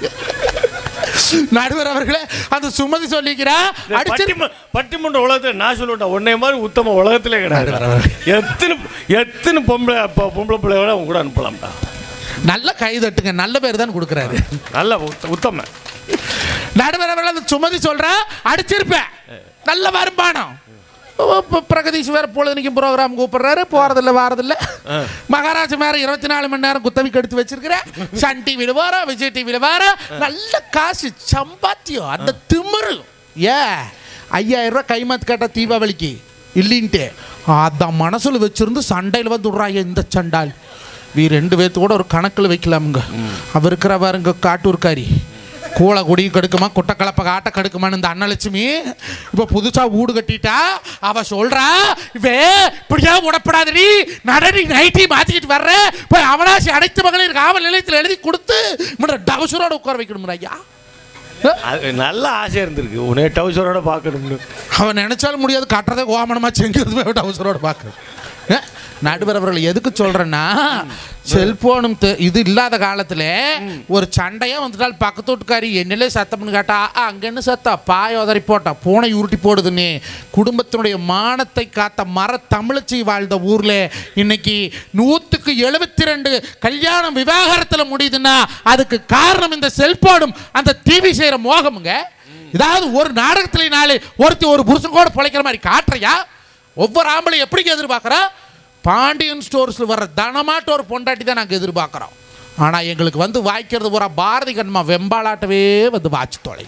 நடுவர் அவர்களே அந்த சுமதி சொல்லிக்கிறா அடிச்சு பட்டிம- பட்டிமன்ற உலகத்துல நான் சொல்லுவேன் உன்னை மாதிரி உத்தம உலகத்திலே கிடையாது எத்தனை எத்தனை பொம்பளை பொ- பொம்பளை பிள்ளையோட அவங்க கூட அனுப்பலாம்டா நல்ல கை தட்டுங்க நல்ல பேர் தான் கொடுக்குறாரு நல்ல உத்த- உத்தம நடுவர் அவர்கள் அந்த சுமதி சொல்றா அடிச்சிருப்பேன் நல்ல வருமானம் இப்போ பிரகதீஷ் வேற பொழுதுனிக்கும் ப்ரோக்ராம் கூப்பிடுறாரு போறதில்ல வாரதில்ல மகாராஜ் வேற இருபத்தி நாலு மணி நேரம் குத்தவிக்கு எடுத்து வச்சிருக்கிறேன் சன் டிவியில் வார விஜய் டிவியில் வார நல்ல காசு சம்பாத்தியம் அந்த திமிரு ஏ ஐயாயிரம் ரூபாய் கைமாத்து கேட்டா தீபாவளிக்கு இல்லைன்ட்டு அதான் மனசுல வச்சிருந்து சண்டையில் வந்து விடுறாங்க இந்த சண்டால் வீ ரெண்டு பேர்த்து கூட ஒரு கணக்கில் வைக்கலாமுங்க அவர் இருக்கிற பாருங்க காட்டூர்காரி கூளை குடி கெடுக்குமா குட்டக்கலப்பை காட்ட கெடுக்குமான்னு இந்த அன்னலட்சுமி இப்போ புதுசா வீடு கட்டிட்டா அவ சொல்றா இவே இப்படியா உடப்படாதடி நடனி நைட்டி மாத்திக்கிட்டு வர்ற போய் அவனாசி அனைத்து மகளிர் காவல் நிலையத்தில் எழுதி கொடுத்து இவனை டவுசரோட உட்கார வைக்கணும் ஐயா அது நல்ல ஆசை இருந்திருக்கு உன்னை டவுசரோட பார்க்கணும்னு அவன் நினைச்சாலும் முடியாது கட்டுறதே கோமணமா செங்கிறது போய் டவுசரோட பார்க்க நடுவர் அவர்கள் எதுக்கு சொல்றேன்னா செல்போனும் தெ- இது இல்லாத காலத்துல ஒரு சண்டையா வந்துட்டால் பக்கத்து வீட்டுக்காரி என்னலே சத்தம்னு கேட்டா "ஆ, அங்க என்ன சத்தா பாய உதறி போட்டா பூனை உருட்டி போடுதுன்னு குடும்பத்தினுடைய மானத்தை காத்த மர தமிழச்சி வாழ்ந்த ஊர்ல இன்னைக்கு நூத்துக்கு எழுபத்தி ரெண்டு கல்யாணம் விவாகரத்துல முடியுதுன்னா அதுக்கு காரணம் இந்த செல்போனும் அந்த டிவி செய்யற மோகமுங்க இதாவது ஒரு நாடகத்துல நாளே ஒருத்தி ஒரு புருஷன் கூட பிழைக்கிற மாதிரி காட்டுறியா ஒவ்வொரு ஆம்பளையும் எப்படி எதிர்பார்க்குறா பாண்டியன் ஸ்டோர்ஸில் வர்ற தனமாட்ட ஒரு பொண்டாட்டி தான் நாங்கள் எதிர்பார்க்குறோம் ஆனால் எங்களுக்கு வந்து வாய்க்கிறது பூரா பாரதி கண்மா வெம்பாலாட்டவே வந்து வாச்சு தொலை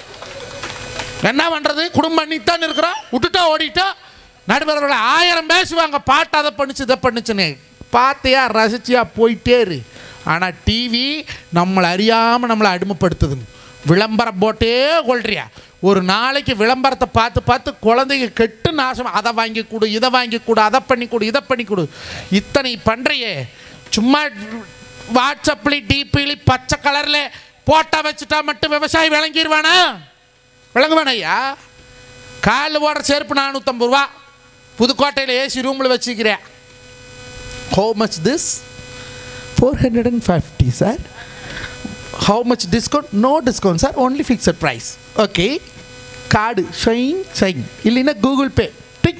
என்ன பண்ணுறது குடும்பம் பண்ணித்தான் இருக்கிறோம் விட்டுட்டா ஓடிட்டா நடுவர்கள ஆயிரம் பேசுவாங்க பாட்டு அதை பண்ணுச்சு இதை பண்ணுச்சுன்னு பார்த்தியா ரசிச்சியா போயிட்டே இரு ஆனால் டிவி நம்மளை அறியாமல் நம்மளை அடிமைப்படுத்துதுங்க விளம்பரம் போட்டே கொள்றியா ஒரு நாளைக்கு விளம்பரத்தை பார்த்து பார்த்து குழந்தைங்க கெட்டு நாசம் அதை வாங்கி கொடு இதை வாங்கி கொடு அதை பண்ணி கொடு இதை பண்ணி கொடு இத்தனை பண்ணுறியே சும்மா வாட்ஸ்அப்ல டிபிலி பச்சை கலரில் போட்டா வச்சுட்டா மட்டும் விவசாயி விளங்கிடுவானா விளங்குவான ஐயா காலில் போடுற செருப்பு நானூற்றம்பது ரூபா புதுக்கோட்டையில் ஏசி ரூமில் வச்சுக்கிறேன் how much this four hundred and fifty sir how much discount no discount sir only fixed price okay card ஷைன் ஷைன் இல்லைன்னா கூகுள் பே டிக்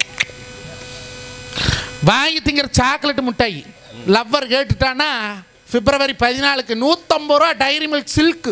வாங்கி திங்கிற சாக்லேட் மிட்டாய் லவ்வர் கேட்டுட்டானா பிப்ரவரி பதினாலுக்கு நூற்றம்பது ரூபா டைரி மில்க் சில்க்கு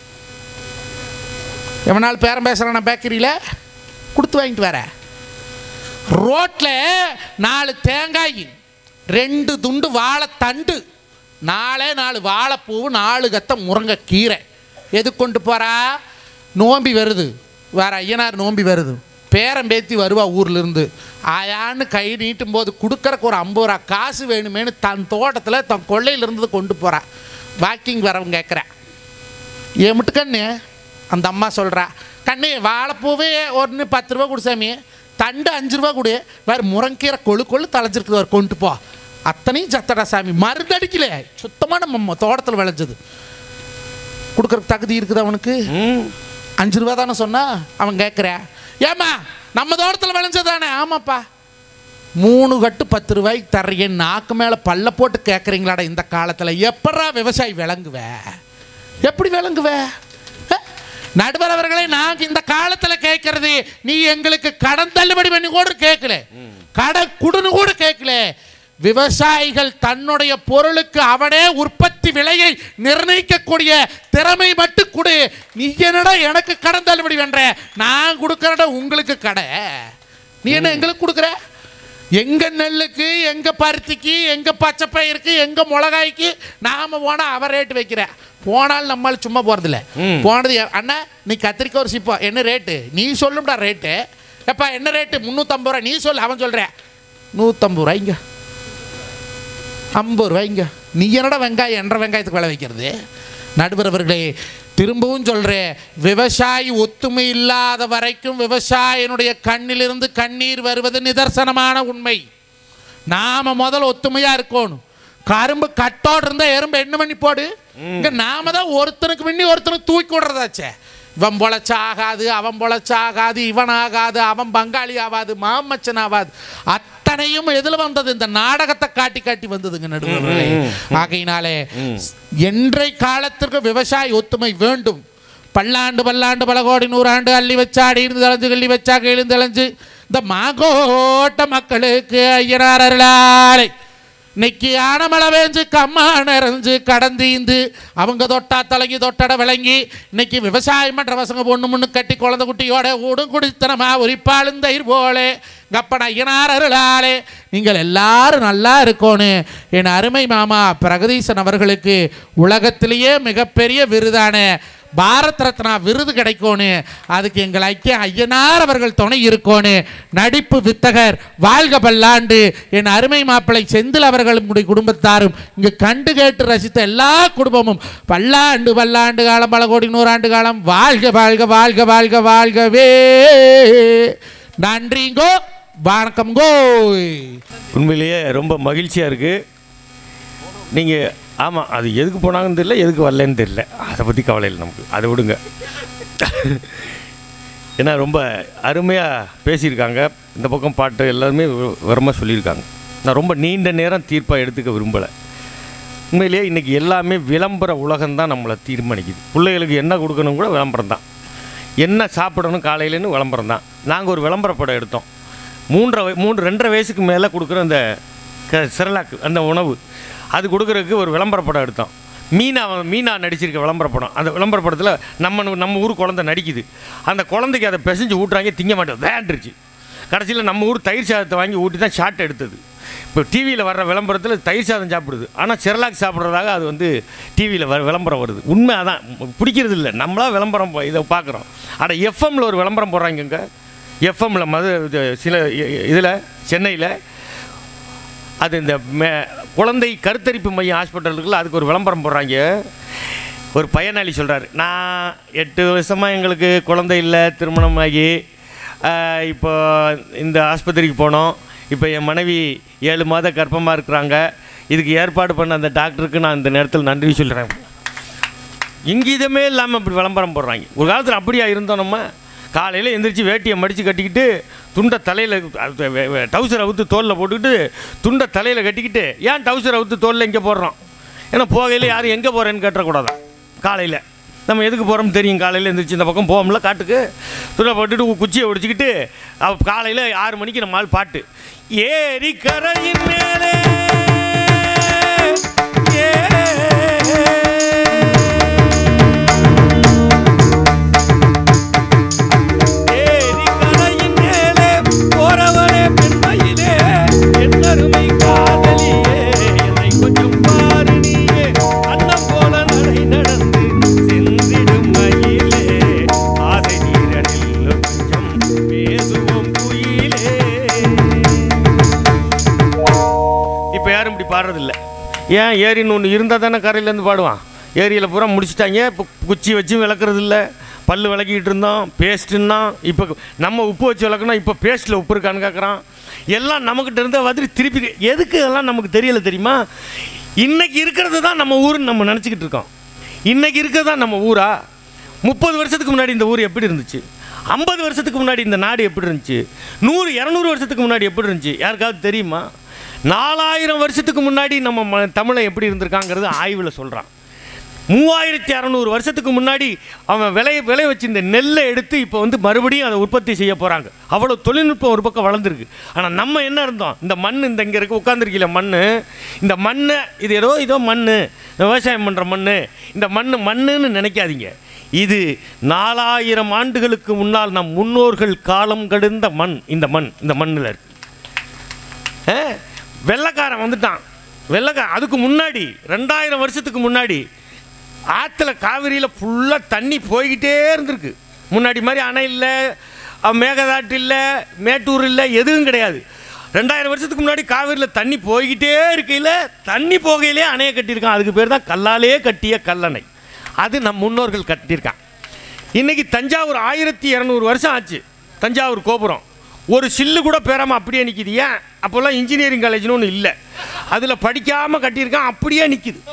எவனால் பேரம் பேசுகிறான பேக்கரியில் கொடுத்து வாங்கிட்டு வர ரோட்டில் நாலு தேங்காய் ரெண்டு துண்டு வாழைத்தண்டு நாலே நாலு வாழைப்பூ நாலு கத்த முருங்கைக்கீரை எது கொண்டு போகிறா நோம்பி வருது வேற ஐயனார் நோம்பி வருது பேரன் பேத்தி வருவா ஊர்லேருந்து ஆயான்னு கை நீட்டும் போது கொடுக்கறக்கு ஒரு ஐம்பது ரூபா காசு வேணுமேனு தன் தோட்டத்தில் தன் கொள்ளையில இருந்தது கொண்டு போகிறா வாக்கிங் வரவங்க கேட்குறேன் ஏன் மட்டும் கண்ணு அந்த அம்மா சொல்கிறா கண்ணு வாழைப்பூவே ஒன்று பத்து ரூபா கொடு சாமி தண்டு அஞ்சு ரூபா கொடு வேறு முருங்கீரை கொழு கொழு தலைஞ்சிருக்கு வேறு கொண்டு போ அத்தனையும் சத்தடா சாமி மருந்தடிக்கல சுத்தமாக நம்ம தோட்டத்தில் விளைஞ்சது கொடுக்குறக்கு தகுதி இருக்குது அவனுக்கு ம் அஞ்சு ரூபா தானே சொன்னா அவன் கேட்குறேன் ஏம்மா நம்ம தோட்டத்தில் விளைஞ்சதானே ஆமாப்பா மூணு கட்டு பத்து ரூபாய்க்கு தர்றீங்க நாக்கு மேலே பல்ல போட்டு கேட்குறீங்களாடா இந்த காலத்தில் எப்படா விவசாயி விளங்குவ எப்படி விளங்குவ அஹ்? நடுவர் அவர்களே நாங்கள் இந்த காலத்தில் கேட்கறது நீ எங்களுக்கு கடன் தள்ளுபடி பண்ணி கூட கேட்கல கடன் குடுன்னு கூட கேட்கல விவசாயிகள் தன்னுடைய பொருளுக்கு அவனே உற்பத்தி விலையை நிர்ணயிக்கக்கூடிய திறமை மட்டும் கொடு நீ என்னடா எனக்கு கடன் தள்ளுபடி பண்ற நான் கொடுக்கறட உங்களுக்கு கடை நீ என்ன எங்களுக்கு கொடுக்குற எங்க நெல்லுக்கு எங்க பருத்திக்கு எங்க பச்சை பயிருக்கு எங்க மிளகாய்க்கு நாம போனா அவ ரேட்டு வைக்கிற போனால் நம்மால் சும்மா போறதில்ல ம். போனது யா- அண்ணா நீ கத்திரிக்காய் ஒரு சிப்பா என்ன ரேட்டு நீ சொல்லும்டா ரேட்டு எப்பா என்ன ரேட்டு முந்நூற்றம்பது ரூபா நீ சொல்லு அவன் சொல்கிறேன் நூற்றம்பது ரூபாய்ங்க ஐம்பது ரூபாய்ங்க நீ என்னடா வெங்காயம் என்ற வெங்காயத்துக்கு விலை வைக்கிறது நடுவர் அவர்களே திரும்பவும் சொல்கிறேன் விவசாயி ஒத்துமை இல்லாத வரைக்கும் விவசாயினுடைய கண்ணிலிருந்து கண்ணீர் வருவது நிதர்சனமான உண்மை நாம முதல்ல ஒத்துமையா இருக்கணும் கரும்பு கட்டோடு இருந்தா எறும்பு என்ன பண்ணி போடு இங்க நாம தான் ஒருத்தனுக்கு முன்னி ஒருத்தனுக்கு தூக்கி விடுறதாச்சே இவன் பொழைச்சாகாது அவன் பொழைச்சாகாது இவன் ஆகாது அவன் பங்காளி ஆகாது மாமச்சன் ஆகாது அத்தனையும் எதுல வந்தது இந்த நாடகத்தை காட்டி காட்டி வந்ததுங்க நடுவர்களே ஆகையினாலே என்றை காலத்திற்கு விவசாய ஒத்துமை வேண்டும் பல்லாண்டு பல்லாண்டு பல கோடி நூறாண்டு அள்ளி வச்சாடி இருந்து தலைஞ்சு கள்ளி வச்சா எழுந்து தலைஞ்சு இந்த மாகோட்ட மக்களுக்கு ஐயனார் அருளாலை இன்னைக்கு ஆனமழை வேஞ்சு கம்மா நிறைஞ்சு கடந்தீந்து அவங்க தொட்டா தலைங்கி தொட்டட விளங்கி இன்னைக்கு விவசாயம் பண்ற பசங்க பொண்ணு முன்னு கட்டி குழந்தை குட்டியோட ஊடும் குடித்தனமா உரிப்பாளும் தயிர் போலே கப்பன ஐயனார் அருளாலே நீங்கள் எல்லாரும் நல்லா இருக்கணும் என் அருமை மாமா பிரகதீசன் அவர்களுக்கு உலகத்திலேயே மிகப்பெரிய விருதான பாரத் ரத்னா விருது கிடைக்கணும் அதுக்கு எங்கள் ஐக்கிய ஐயனார் அவர்கள் துணை இருக்கணும் நடிப்பு வித்தகர் வாழ்க பல்லாண்டு என் அருமை மாப்பிள்ளை செந்தில் அவர்களும் உடைய குடும்பத்தாரும் இங்கு கண்டு கேட்டு ரசித்த எல்லா குடும்பமும் பல்லாண்டு பல்லாண்டு காலம் பல கோடி நூறாண்டு காலம் வாழ்க வாழ்க வாழ்க வாழ்க வாழ்கவே நன்றிங்கோ வணக்கம்கோ உண்மையிலேயே ரொம்ப மகிழ்ச்சியாக இருக்குது நீங்கள் ஆமாம் அது எதுக்கு போனாங்கன்னு தெரியல எதுக்கு வரலன்னு தெரியல அதை பற்றி கவலை இல்லை நமக்கு அதை விடுங்க ஏன்னா ரொம்ப அருமையாக பேசியிருக்காங்க இந்த பக்கம் பாட்டு எல்லாருமே விவரமாக சொல்லியிருக்காங்க நான் ரொம்ப நீண்ட நேரம் தீர்ப்பாக எடுத்துக்க விரும்பலை உண்மையிலேயே இன்றைக்கி எல்லாமே விளம்பர உலகம்தான் நம்மளை தீர்மானிக்குது பிள்ளைகளுக்கு என்ன கொடுக்கணும் கூட விளம்பரம் தான் என்ன சாப்பிடணும் காலையிலன்னு விளம்பரம் தான் நாங்கள் ஒரு விளம்பர படம் எடுத்தோம் மூன்றரை வய- மூன்று ரெண்டரை வயசுக்கு மேலே கொடுக்குற அந்த க சிரலாக்கு அந்த உணவு அது கொடுக்குறதுக்கு ஒரு விளம்பர படம் எடுத்தோம் மீனா மீனா நடிச்சிருக்க விளம்பர படம் அந்த விளம்பர படத்தில் நம்ம நம்ம ஊர் குழந்தை நடிக்குது அந்த குழந்தைக்கு அதை பிசைஞ்சு ஊட்டுறாங்க திங்க மாட்டேன் வேண்டுருச்சு கடைசியில் நம்ம ஊர் தயிர் சாதத்தை வாங்கி ஊட்டி தான் ஷாட் எடுத்தது இப்போ டிவியில் வர்ற விளம்பரத்தில் தயிர் சாதம் சாப்பிடுது ஆனால் செரலாக் சாப்பிட்றதாக அது வந்து டிவியில் வர விளம்பரம் வருது உண்மை அதான் பிடிக்கிறது இல்லை நம்மளா விளம்பரம் ப- இதை பார்க்குறோம் ஆனால் எஃப்எம்மில் ஒரு விளம்பரம் போடுறாங்கங்க எஃப்எம்மில் மது இது சில இதில் சென்னையில் அது இந்த மே குழந்தை கருத்தரிப்பு மையம் ஹாஸ்பிட்டலுக்குள்ள அதுக்கு ஒரு விளம்பரம் போடுறாங்க ஒரு பயனாளி சொல்கிறார் நான் எட்டு வருஷமாக எங்களுக்கு குழந்தை இல்லை திருமணமாகி ஆஹ், இப்போ இந்த ஆஸ்பத்திரிக்கு போனோம் இப்போ என் மனைவி ஏழு மாத கர்ப்பமாக இருக்கிறாங்க இதுக்கு ஏற்பாடு பண்ண அந்த டாக்டருக்கு நான் இந்த நேரத்தில் நன்றி சொல்கிறேன் இங்கீதமே இல்லாமல் இப்படி விளம்பரம் போடுறாங்க ஒரு காலத்தில் அப்படியா இருந்தோம் நம்ம காலையில் எந்திரிச்சு வேட்டியை மடித்து கட்டிக்கிட்டு துண்டை தலையில் டவுசரை அவுத்து தோலில் போட்டுக்கிட்டு துண்டை தலையில் கட்டிக்கிட்டு ஏன் டவுசரை அவுத்து தோலில் இங்கே போடுறோம் ஏன்னா போகையில் யாரும் எங்கே போகிறேன்னு கேட்டக்கூடாதான் காலையில் நம்ம எதுக்கு போகிறோம்னு தெரியும் காலையில் எழுந்திரிச்சு இந்த பக்கம் போவோம்ல காட்டுக்கு துணை போட்டுட்டு கு- குச்சியை ஒடிச்சிக்கிட்டு அவ காலையில் ஆறு மணிக்கு நம்ம ஆள் பாட்டு ஏரி கரையின் மேலே ஏரி கரையின் மேலே போறவரே பெண்மையிலே என்னருமை காதலியே என்னை கொஞ்சம் பாரு நீயே அன்னம் போல நடை நடந்து சென்றிடும் மயிலே ஆசை நீரனில் கொஞ்சம் பேசுவோம் குயிலே இப்போ யாரும் இப்படி பாடுறதில்ல ஏன் ஏரின்னு ஒன்று இருந்தால் தானே கரையிலேருந்து பாடுவான் ஏரியில் பூரா முடிச்சிட்டாங்க இப்போ குச்சி வச்சு விளக்குறது இல்லை பல்லு விளக்கிட்டு இருந்தோம் பேஸ்ட்டுன்னா இப்போ நம்ம உப்பு வச்சு விளக்கணும் இப்போ பேஸ்ட்டில் உப்பு இருக்கான்னு கேட்குறான் எல்லாம் நம்மக்கிட்ட இருந்த மாதிரி திருப்பி எதுக்கு இதெல்லாம் நமக்கு தெரியல தெரியுமா இன்னைக்கு இருக்கிறது தான் நம்ம ஊருன்னு நம்ம நினச்சிக்கிட்டு இருக்கோம் இன்னைக்கு இருக்கிறது தான் நம்ம ஊரா முப்பது வருஷத்துக்கு முன்னாடி இந்த ஊர் எப்படி இருந்துச்சு ஐம்பது வருஷத்துக்கு முன்னாடி இந்த நாடு எப்படி இருந்துச்சு நூறு இரநூறு வருஷத்துக்கு முன்னாடி எப்படி இருந்துச்சு யாருக்காவது தெரியுமா நாலாயிரம் வருஷத்துக்கு முன்னாடி நம்ம ம தமிழை எப்படி இருந்திருக்காங்கிறது ஆய்வில் சொல்கிறான் மூவாயிரத்தி அறநூறு வருஷத்துக்கு முன்னாடி அவன் விளைய விளைய வச்சு இந்த நெல்லை எடுத்து இப்போ வந்து மறுபடியும் அதை உற்பத்தி செய்ய போகிறாங்க அவ்வளோ தொழில்நுட்பம் ஒரு பக்கம் வளர்ந்துருக்கு ஆனால் நம்ம என்ன இருந்தோம் இந்த மண் இந்த இங்கே இருக்க உட்காந்துருக்கீல மண் இந்த மண்ணை இது ஏதோ இதோ மண் விவசாயம் பண்ணுற மண் இந்த மண் மண்ணுன்னு நினைக்காதீங்க இது நாலாயிரம் ஆண்டுகளுக்கு முன்னால் நம் முன்னோர்கள் காலம் கடந்த மண் இந்த மண் இந்த மண்ணில் இருக்கு ஆ, வெள்ளைக்காரன் வந்துட்டான் வெள்ளைக்காரன் அதுக்கு முன்னாடி ரெண்டாயிரம் வருஷத்துக்கு முன்னாடி ஆற்றுல காவிரியில் ஃபுல்லாக தண்ணி போய்கிட்டே இருந்திருக்கு முன்னாடி மாதிரி அணை இல்லை அஹ், மேகதாட்டு இல்லை மேட்டூர் இல்லை எதுவும் கிடையாது ரெண்டாயிரம் வருஷத்துக்கு முன்னாடி காவிரியில் தண்ணி போய்கிட்டே இருக்கையில் தண்ணி போகையிலே அணையை கட்டியிருக்கான் அதுக்கு பேர் தான் கல்லாலே கட்டிய கல்லணை அது நம் முன்னோர்கள் கட்டியிருக்கான் இன்னைக்கு தஞ்சாவூர் ஆயிரத்தி இரநூறு வருஷம் ஆச்சு தஞ்சாவூர் கோபுரம் ஒரு சில்லு கூட பேராமல் அப்படியே நிற்கிது ஏன் அப்போல்லாம் இன்ஜினியரிங் காலேஜ்னு ஒன்று இல்லை அதில் படிக்காமல் கட்டியிருக்கான் அப்படியே நிற்கிது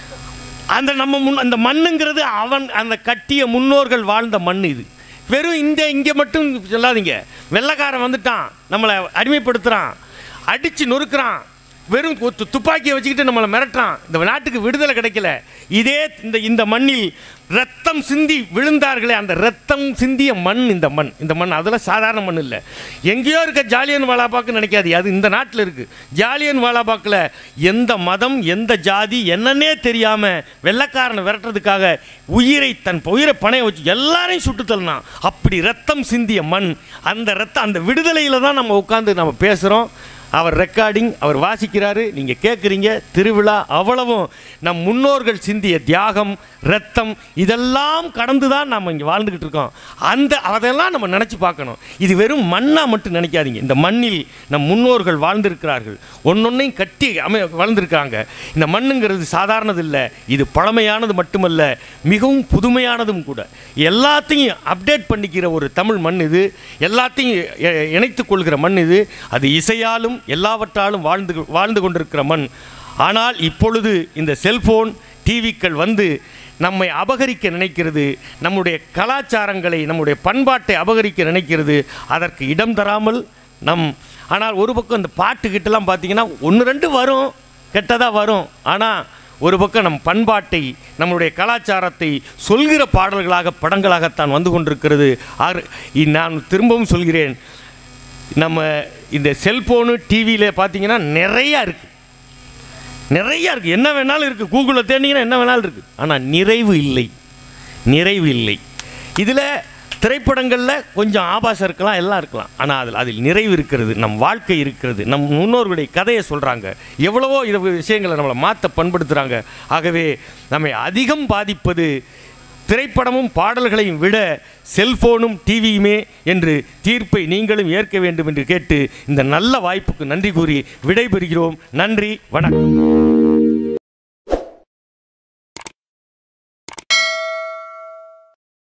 அந்த நம்ம முன் அந்த மண்ணுங்கிறது அவன் அந்த கட்டிய முன்னோர்கள் வாழ்ந்த மண் இது வெறும் இந்த இங்கே மட்டும் சொல்லாதீங்க வெள்ளைக்காரன் வந்துட்டான் நம்மளை அடிமைப்படுத்துகிறான் அடித்து நொறுக்குறான் வெறும் கு- துப்பாக்கியை வச்சுக்கிட்டு நம்மளை மிரட்டுறான் இந்த நாட்டுக்கு விடுதலை கிடைக்கல இதே இந்த இந்த மண்ணில் ரத்தம் சிந்தி விழுந்தார்களே அந்த ரத்தம் சிந்திய மண் இந்த மண் இந்த மண் அதெல்லாம் சாதாரண மண் இல்லை எங்கேயோ இருக்க ஜாலியன் வாலாபாக்கு நினைக்காது அது இந்த நாட்டில் இருக்குது ஜாலியன் வாலாபாக்கில் எந்த மதம் எந்த ஜாதி என்னன்னே தெரியாமல் வெள்ளைக்காரனை விரட்டுறதுக்காக உயிரை தன் உயிரை பணைய வச்சு எல்லாரையும் சுட்டு தள்ளினான் அப்படி ரத்தம் சிந்திய மண் அந்த ரத்தம் அந்த விடுதலையில் தான் நம்ம உட்காந்து நம்ம பேசுகிறோம் அவர் ரெக்கார்டிங் அவர் வாசிக்கிறாரு நீங்கள் கேட்குறீங்க திருவிழா அவ்வளவும் நம் முன்னோர்கள் சிந்திய தியாகம் ரத்தம் இதெல்லாம் கடந்து தான் நம்ம இங்கே வாழ்ந்துக்கிட்டு இருக்கோம் அந்த அதெல்லாம் நம்ம நினச்சி பார்க்கணும் இது வெறும் மண்ணாக மட்டும் நினைக்காதீங்க இந்த மண்ணில் நம் முன்னோர்கள் வாழ்ந்திருக்கிறார்கள் ஒன்னொன்னையும் கட்டி அமை வாழ்ந்திருக்காங்க இந்த மண்ணுங்கிறது சாதாரணது இல்லை இது பழமையானது மட்டுமல்ல மிகவும் புதுமையானதும் கூட எல்லாத்தையும் அப்டேட் பண்ணிக்கிற ஒரு தமிழ் மண் இது எல்லாத்தையும் இ- இணைத்துக் கொள்கிற மண் இது அது இசையாலும் எல்லாவற்றாலும் வாழ்ந்து வாழ்ந்து கொண்டிருக்கிற மண் ஆனால் இப்பொழுது இந்த செல்போன் டிவிக்கள் வந்து நம்மை அபகரிக்க நினைக்கிறது நம்முடைய கலாச்சாரங்களை நம்முடைய பண்பாட்டை அபகரிக்க நினைக்கிறது அதற்கு இடம் தராமல் நம் ஆனால் ஒரு பக்கம் இந்த பாட்டுக்கிட்டலாம் பார்த்தீங்கன்னா ஒன்று ரெண்டு வரும் கெட்டதாக வரும் ஆனால் ஒரு பக்கம் நம் பண்பாட்டை நம்முடைய கலாச்சாரத்தை சொல்கிற பாடல்களாக படங்களாகத்தான் வந்து கொண்டிருக்கிறது ஆறு இ- நான் திரும்பவும் சொல்கிறேன் நம்ம இந்த செல்போனு டிவியில் பார்த்தீங்கன்னா நிறையா இருக்குது நிறையா இருக்குது என்ன வேணாலும் இருக்குது கூகுளில் தேடிங்கன்னா என்ன வேணாலும் இருக்குது ஆனால் நிறைவு இல்லை நிறைவு இல்லை இதில் திரைப்படங்களில் கொஞ்சம் ஆபாசம் இருக்கலாம் எல்லாம் இருக்கலாம் ஆனால் அதில் அதில் நிறைவு இருக்கிறது நம் வாழ்க்கை இருக்கிறது நம் முன்னோர்களுடைய கதையை சொல்கிறாங்க எவ்வளவோ இது விஷயங்களை நம்மளை மாற்ற பண்படுத்துகிறாங்க ஆகவே நம்மை அதிகம் பாதிப்பது திரைப்படமும் பாடல்களையும் விட செல்போனும் டிவியுமே என்று தீர்ப்பை நீங்களும் ஏற்க வேண்டும் என்று கேட்டு இந்த நல்ல வாய்ப்புக்கு நன்றி கூறி விடைபெறுகிறோம் நன்றி வணக்கம்